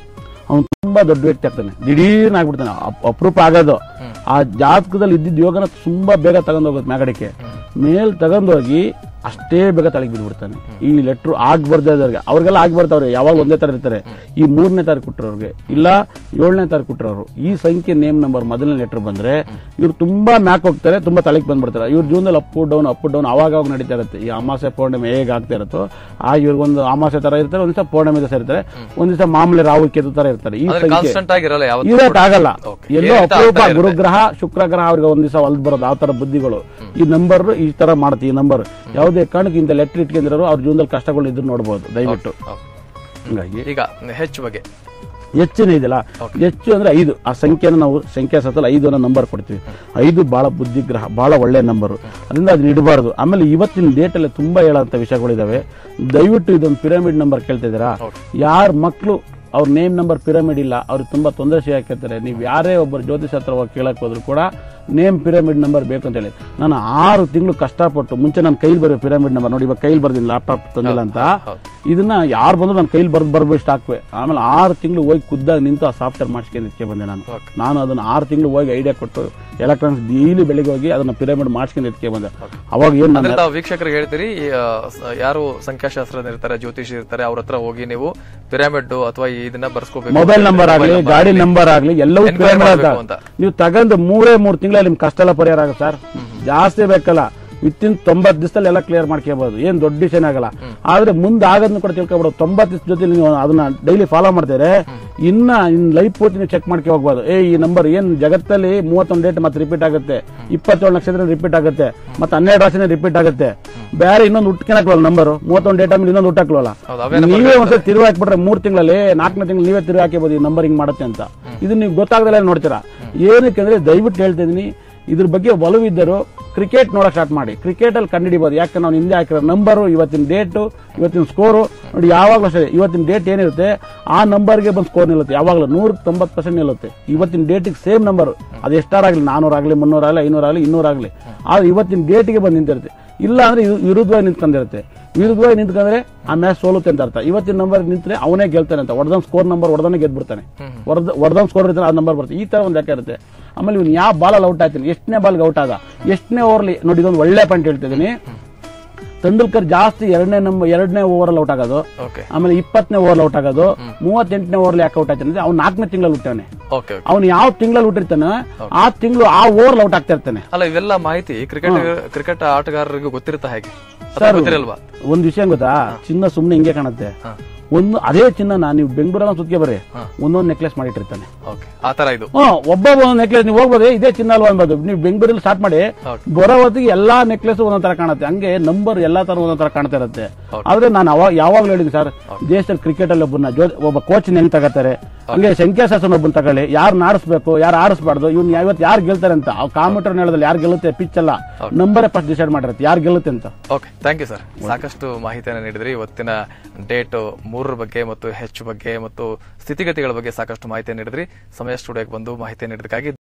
ಅವ್ನು ತುಂಬಾ ದೊಡ್ಡ ವ್ಯಕ್ತಿ ಆಗ್ತಾನೆ ದಿಢೀರ್ನ ಆಗ್ಬಿಡ್ತಾನೆ ಅಪ್- ಅಪರೂಪ ಆಗೋದು ಆ ಜಾತಕದಲ್ಲಿ ಇದ್ದಿದ್ದ ಯೋಗನ ತುಂಬಾ ಬೇಗ ತಗೊಂಡ್ ಹೋಗುತ್ತೆ ಮ್ಯಾಗಡಿಕೆ ಮೇಲ್ ತಗೊಂಡೋಗಿ ಅಷ್ಟೇ ಬೇಗ ತಳಗ್ ಬಿದ್ಬಿಡ್ತಾನೆ ಈ ಲೆಟ್ರು ಆಗ್ ಬರ್ದೇ ಇದ್ದವ್ರಿಗೆ ಅವ್ರಿಗೆಲ್ಲ ಆಗಿ ಬರ್ತಾವ್ರೆ ಯಾವಾಗ ಒಂದೇ ತರ ಇರ್ತಾರೆ ಈ ಮೂರನೇ ತಾರೀಕು ಕೊಟ್ಟರವ್ರಿಗೆ ಇಲ್ಲ ಏಳನೇ ತಾರೀಕು ಕೊಟ್ಟರವ್ರು ಈ ಸಂಖ್ಯೆ ನೇಮ್ ನಂಬರ್ ಮೊದಲನೇ ಲೆಟರ್ ಬಂದ್ರೆ ಇವ್ರು ತುಂಬಾ ಮ್ಯಾಕ್ ಹೋಗ್ತಾರೆ ತುಂಬಾ ತಲೆಗೆ ಬಂದ್ಬಿಡ್ತಾರೆ ಇವ್ರ ಜೀವನದಲ್ಲಿ ಅಪ್ ಡೌನ್ ಅಪ್ ಡೌನ್ ಅವಾಗ ಅವಾಗ ನಡೀತಾ ಇರುತ್ತೆ ಈ ಅಮಾಸೆ ಪೌರ್ಣಿಮೆ ಹೇಗೆ ಆಗ್ತಾ ಇರುತ್ತೋ ಆ ಇವ್ರಿಗೊಂದು ಅಮಾಸೆ ತರ ಇರ್ತಾರೆ ಒಂದ್ ದಿವಸ ಪೌರ್ಣಿಮೆ ದಿವಸ ಇರ್ತಾರೆ ಒಂದ್ ದಿವಸ ಮಾಮೂಲಿ ರಾಹು ಕೇತು ತರ ಇರ್ತಾರೆ ಈ ಅಂದ್ರೆ ಸಂಖ್ಯೆ ಕಾನ್ಸ್ಟೆಂಟ್ ಆಗಿರಲ್ಲ ಯಾವತ್ತೂ ಇರಕ್ ಕೂಡ. ಆಗಲ್ಲ Okay. ಎಲ್ಲೋ ಏರಿಳಿತ ಅಪರೂಪ ಆಗ್ತಾ ಇರುತ್ತೆ. ಗುರುಗ್ರಹ ಶುಕ್ರಗ್ರಹ ಅವ್ರಿಗೆ ಒಂದ್ ದಿವಸ ಹೊಲ್ದ್ ಬರೋದು ಆ ತರ ಬುದ್ಧಿಗಳು ಈ ನಂಬರ್ ಈ ತರ ಮಾಡುತ್ತೆ ಈ ನಂಬರ್ ಯಾವುದೇ ಕಾರಣಕ್ಕೆ ಇಂತ ಲೆಟರ್ ಇಟ್ಕೊಂಡಿರೋ ಅವ್ರ ಜೀವನದಲ್ಲಿ ಕಷ್ಟಗಳು ಇದ್ರು ನೋಡಬಹುದು ದಯವಿಟ್ಟು Okay. ಹಂಗಾಗಿ ಈಗ ಹೆಚ್ಚು ಬಗ್ಗೆ ಹೆಚ್ಚಿನ ಇದೆಯಲ್ಲ ಹೆಚ್ಚು ಅಂದ್ರೆ ಐದು ಆ ಸಂಖ್ಯೆನ ನಾವು ಸಂಖ್ಯಾ ಸತ್ತಲ್ಲಿ ಐದು ಅನ್ನೋ ನಂಬರ್ ಕೊಡ್ತೀವಿ ಐದು ಬಹಳ ಬುದ್ಧಿಗ್ರಹ ಬಹಳ ಒಳ್ಳೆ ನಂಬರ್ ಅದರಿಂದ ಅದನ್ನ ಇಡಬಾರ್ದು ಆಮೇಲೆ ಇವತ್ತಿನ ಡೇಟ್ ಅಲ್ಲಿ ತುಂಬಾ ಹೇಳೋಂಥ ವಿಷಯಗಳಿದಾವೆ ದಯವಿಟ್ಟು ಇದೊಂದು ಪಿರಮಿಡ್ ನಂಬರ್ ಕೇಳ್ತಾ ಇದ್ದೀರಾ ಯಾರ ಮಕ್ಕಳು ಅವ್ರ ನೇಮ್ ನಂಬರ್ ಪಿರಮಿಡ್ ಇಲ್ಲ ಅವ್ರಿಗೆ ತುಂಬಾ ತೊಂದರೆ ಸಿಗಾಕಿರ್ತಾರೆ ನೀವು ಯಾರೇ ಒಬ್ಬರು ಜ್ಯೋತಿಷ್ ಹತ್ರ ಹೋಗಿ ಕೇಳಕ್ ಹೋದ್ರು ಕೂಡ ನೇಮ್ ಪಿರಮಿಡ್ ನಂಬರ್ ಬೇಕು ಅಂತ ಹೇಳಿ ನಾನು ಆರು ತಿಂಗಳು ಕಷ್ಟಪಟ್ಟು ಮುಂಚೆ ನನ್ನ ಕೈಲಿ ಬರೋ ಪಿರಮಿಡ್ ನಂಬರ್ ನೋಡಿ ಇವಾಗ ಕೈಲಿ ಬರ್ದಿಲ್ಲ ಲ್ಯಾಪ್ಟಾಪ್ ತಂದಿಲ್ಲ ಅಂತ ಇದನ್ನ ಯಾರು ಬಂದ್ರು ನನ್ನ ಕೈಲಿ ಬರ್ದು ಬರ್ಬೇಕು ಹಾಕ್ವೆ ಆಮೇಲೆ ಆರು ತಿಂಗಳು ಹೋಗಿ ಖುದ್ದಾಗಿ ನಿಂತು ಆ ಸಾಫ್ಟ್ವೇರ್ ಮಾಡಿಸ್ಕೊಂಡು ಇದಕ್ಕೆ ಬಂದೆ ನಾನು ನಾನು ಅದನ್ನ ಆರು ತಿಂಗಳು ಹೋಗಿ ಐಡಿಯಾ ಕೊಟ್ಟು ಎಲೆಕ್ಟ್ರಾನಿಕ್ಸ್ ಡೈಲಿ ಬೆಳಿಗ್ಗೆ ಹೋಗಿ ಅದನ್ನ ಪಿರಮಿಡ್ ಮಾಡಿಸ್ಕೊಂಡು ಇದಕ್ಕೆ ಬಂದೆ ಅವಾಗ ಏನ್ ಅಂದ್ರೆ ನಾನು ತಾವು ವೀಕ್ಷಕರಿಗೆ ಹೇಳ್ತೀರಿ ಈ, ಆ, ಸ- ಯಾರು ಸಂಖ್ಯಾಶಾಸ್ತ್ರ ಇರ್ತಾರೆ ಜ್ಯೋತಿಷಿ ಇರ್ತಾರೆ ಅವ್ರ ಹತ್ರ ಹೋಗಿ ನೀವು ಪಿರಾಮಿಡ್ ಅಥವಾ ಈ ಇದನ್ನ ಬರ್ಸ್ಕೋಬೇಕು ಮೊಬೈಲ್ ನಂಬರ್ ಆಗ್ಲಿ ಗಾಡಿ ನಂಬರ್ ಆಗ್ಲಿ ಎಲ್ಲವೂ Enquiry pyramid ಮಾಡ್ಬೇಕು ಆಗ- ಅಂತ. ನೀವು ತಗೊಂಡು ಮೂರೇ ಮೂರು ತಿಂಗಳಲ್ಲಿ ನಿಮ್ ಕಷ್ಟ ಎಲ್ಲ ಪರಿಹಾರ ಆಗುತ್ತೆ ಸರ್ ಜಾಸ್ತಿ ಬೇಕಲ್ಲ ವಿತಿನ್ ತೊಂಬತ್ತು ದಿವಸದಲ್ಲಿ ಎಲ್ಲ ಕ್ಲಿಯರ್ ಮಾಡ್ಕೋಬಹುದು ಏನ್ ದೊಡ್ಡ ಡಿಸಿಷನ್ ಆಗಲ್ಲ ಆದ್ರೆ ಮುಂದೆ ಆಗೋದನ್ನ ಕೂಡ ತಿಳ್ಕೊಬಿಡೋದು ತೊಂಬತ್ತು ದಿವಸ ಜೊತೆ ನೀವು ಅದನ್ನ ಡೈಲಿ ಫಾಲೋ ಮಾಡ್ತೀರಿ ಇನ್ನ ಇನ್ ಲೈಫ್ ಪೂರ್ತಿ ನೀವು ಚೆಕ್ ಮಾಡ್ಕೊ ಹೋಗ್ಬೋದು ಏ ಈ ನಂಬರ್ ಏನ್ ಜಗತ್ತಲ್ಲಿ ಮೂವತ್ತೊಂದು ಡೇಟ್ ಮತ್ತೆ ರಿಪೀಟ್ ಆಗುತ್ತೆ ಇಪ್ಪತ್ತೇಳು ನಕ್ಷತ್ರ ರಿಪೀಟ್ ಆಗುತ್ತೆ ಮತ್ತೆ ಹನ್ನೆರಡು ರಾಶಿನೇ ರಿಪೀಟ್ ಆಗುತ್ತೆ ಬೇರೆ ಇನ್ನೊಂದು ಹುಟ್ಕೊಳಕ್ವಲ್ಲ ನಂಬರ್ ಮೂವತ್ತೊಂದು ಡೇಟ್ ಆಮೇಲೆ ಇನ್ನೊಂದು ಹುಟ್ಟಾಕ್ಲಲ್ಲ ಹೌದು, ಅವೇ ನೀವೇ ಒಂದ್ಸಲ ತಿರುಗಿ ಹಾಕ್ಬಿಟ್ರೆ ಮೂರ್ ತಿಂಗಳಲ್ಲಿ ನಾಲ್ಕನೇ ತಿಂಗಳು ನೀವೇ ತಿರುಗಿ ಹಾಕಿಬೋದು ಈ ನಂಬರ್ ಹಿಂಗ್ ಮಾಡುತ್ತೆ ಅಂತ ಇದು ನೀವು ಗೊತ್ತಾಗದಲ್ಲ ನೋಡ್ತೀರಾ ಏನಕ್ಕೆ ಅಂದ್ರೆ ದಯವಿಟ್ಟು ಹೇಳ್ತಾ ಇದೀನಿ ಇದ್ರ ಬಗ್ಗೆ ಒಲವಿದ್ದರು ಕ್ರಿಕೆಟ್ ನೋಡಕ್ ಸ್ಟಾರ್ಟ್ ಮಾಡಿ ಕ್ರಿಕೆಟ್ ಅಲ್ಲಿ ಕಂಡುಹಿಡಿಬೋದು ಯಾಕೆ ನಾವು ಹಿಂದೆ ಹಾಕಿರೋ ನಂಬರು ಇವತ್ತಿನ ಡೇಟು ಇವತ್ತಿನ ಸ್ಕೋರು ನೋಡಿ ಯಾವಾಗಲೂ ಸರಿ ಇವತ್ತಿನ ಡೇಟ್ ಏನಿರುತ್ತೆ ಆ ನಂಬರ್ಗೆ ಬಂದು ಸ್ಕೋರ್ ನಿಲ್ಲುತ್ತೆ ಯಾವಾಗಲೂ ನೂರಕ್ಕೆ ತೊಂಬತ್ತು ಪರ್ಸೆಂಟ್ ನಿಲ್ಲುತ್ತೆ ಇವತ್ತಿನ ಡೇಟಿಗೆ ಸೇಮ್ ನಂಬರ್ ಅದು ಎಷ್ಟಾರಾಗಲಿ ನಾನೂರಾಗಲಿ ಮುನ್ನೂರಾಗಲಿ ಐನೂರಾಗಲಿ ಇನ್ನೂರಾಗಲಿ ಆದ್ರೆ ಇವತ್ತಿನ ಡೇಟಿಗೆ ಬಂದು ನಿಂತಿರುತ್ತೆ ಇಲ್ಲ ಅಂದ್ರೆ ಇದು ವಿರುದ್ಧವಾಗಿ ನಿಂತ್ಕೊಂಡಿರುತ್ತೆ ವಿರುದ್ಧವಾಗಿ ನಿಂತ್ಕೊಂಡ್ರೆ ಆ ಮ್ಯಾಚ್ ಸೋಲುತ್ತೆ ಅಂತ ಅರ್ಥ ಇವತ್ತಿನ ನಂಬರ್ ನಿಂತ್ರೆ ಅವನೇ ಗೆಲ್ತಾನೆ ಅಂತ ಹೊಡೆದನ್ ಸ್ಕೋರ್ ನಂಬರ್ ಹೊಡೆದನೇ ಗೆದ್ಬಿಡ್ತಾನೆ ಹೊಡೆದ ಹೊಡೆದನ್ ಸ್ಕೋರ್ ಇರ್ತಾನೆ ಆ ನಂಬರ್ ಬರುತ್ತೆ ಈ ತರ ಒಂದು ಲೆಕ್ಕ ಇರುತ್ತೆ ಆಮೇಲೆ ಇವ್ನು ಯಾವ ಬಾಲಲ್ಲಿ ಔಟ್ ಆಯ್ತೀನಿ ಎಷ್ಟನೇ ಬಾಲ್ಗೆ ಔಟ್ ಆದ ಎಷ್ಟನೇ ಓವರ್ಲಿ ನೋಡಿ ಇದೊಂದು ಒಳ್ಳೆ ಪಾಯಿಂಟ್ ಹೇಳ್ತಿದ್ದೀನಿ ತೆಂಡೂಲ್ಕರ್ ಜಾಸ್ತಿ ಎರಡನೇ ನಂಬರ್ ಎರಡನೇ ಓವರ್ ಔಟ್ ಆಗೋದು ಓಕೆ ಆಮೇಲೆ ಇಪ್ಪತ್ತನೇ ಓವರ್ ಔಟ್ ಆಗೋದು ಮೂವತ್ತೆಂಟನೇ ಓವರ್ ಯಾಕೆ ಔಟ್ ಆಯ್ತಾನೆ ಅಂದ್ರೆ ಅವ್ನು ನಾಲ್ಕನೇ ತಿಂಗಳಲ್ಲಿ ಹುಟ್ಟಾನೆ ಓಕೆ ಓಕೆ ಅವ್ನು ಯಾವ ತಿಂಗಳಲ್ಲಿ ಹುಟ್ಟಿರ್ತಾನೆ ಆ ತಿಂಗಳು ಆ ಓವರ್ ಔಟ್ ಆಗ್ತಾ ಇರ್ತಾನೆ ಅಲ್ಲ ಇವೆಲ್ಲ ಮಾಹಿತಿ ಕ್ರಿಕೆಟ್ ಕ್ರಿಕೆಟ್ ಆಟಗಾರರಿಗೆ ಗೊತ್ತಿರುತ್ತಾ ಹೇಗೆ ಅಥವಾ ಗೊತ್ತಿರಲ್ವಾ ಒಂದ್ ವಿಷಯ ಗೊತ್ತಾ ಚಿನ್ನ ಸುಮ್ನೆ ಹಿಂಗೆ ಕಾಣುತ್ತೆ ಒಂದು ಅದೇ ಚಿನ್ನನ ನೀವು ಬೆಂಗಳೂರಲ್ಲಿ ಸುತ್ತಿಗೆ ಬರ್ರಿ ಒಂದೊಂದು ನೆಕ್ಲೆಸ್ ಮಾಡಿಟ್ಟಿರ್ತಾನೆ ಓಕೆ ಆ ತರ ಇದು ಹ್ಮ್ ಒಬ್ಬ ಒಂದೊಂದು ನೆಕ್ಲೆಸ್ ನೀವು ಹೋಗ್ಬೋದು ಇದೇ ಚಿನ್ನ ಅಲ್ವಾ ಅನ್ಬೋದು ನೀವು ಬೆಂಗಳೂರಲ್ಲಿ ಸ್ಟಾರ್ಟ್ ಮಾಡಿ ಬರೋ ಹೊತ್ತಿಗೆ ಎಲ್ಲಾ ನೆಕ್ಲೆಸ್ ಒಂದೊಂದ್ ತರ ಕಾಣುತ್ತೆ ಹಂಗೆ ನಂಬರ್ ಎಲ್ಲಾ ತರ ಒಂದೊಂದ್ ತರ ಕಾಣ್ತಾ ಇರುತ್ತೆ ಆದ್ರೆ ನಾನು ಅವಾಗ ಯಾವಾಗ್ಲೂ ಹೇಳಿದ್ದೀನಿ ಸರ್ ದೇಶದಲ್ಲಿ ಕ್ರಿಕೆಟ್ ಅಲ್ಲಿ ಒಬ್ಬನ ಜೋ ಒಬ್ಬ ಕೋಚ್ ಹೆಂಗ್ ತಗೋತಾರೆ ಹಂಗೆ ಸಂಖ್ಯಾಶಾಸ್ತ್ರ ಒಬ್ಬನ ತಗೊಳ್ಳಿ ಯಾರು ಆಡಿಸ್ಬೇಕು ಯಾರು ಆಡಿಸ್ಬಾರ್ದು ಇವ್ನು ಇವತ್ತು ಯಾರು ಗೆಲ್ತಾರೆ ಅಂತ ಆ ಕಾಮೆಂಟರ್ ಹೇಳೋದ್ರಲ್ಲಿ ಯಾರು ಗೆಲ್ಲುತ್ತೆ ಪಿಚ್ ಅಲ್ಲ ನಂಬರೇ ಫಸ್ಟ್ ಡಿಸೈಡ್ ಮಾಡಿರುತ್ತೆ ಯಾರು ಗೆಲ್ಲುತ್ತೆ ಅಂತ ಓಕೆ ಥ್ಯಾಂಕ್ ಯು ಸರ್ ಸಾಕಷ್ಟು ಮಾಹಿತಿಯನ್ನು ನೀಡಿದ್ರಿ ಇವತ್ತಿನ ಡೇಟ್ ಮೂರರ ಬಗ್ಗೆ ಮತ್ತು ಹೆಚ್ಚು ಬಗ್ಗೆ ಮತ್ತು ಸ್ಥಿತಿಗತಿಗಳ ಬಗ್ಗೆ ಸಾಕಷ್ಟು ಮಾಹಿತಿ ನೀಡಿದ್ರಿ ಸಮಯ ಸ್ಟುಡಿಯೋಗೆ ಬಂದು ಮಾಹಿತಿ ನೀಡಿದಕ್ಕಾಗಿ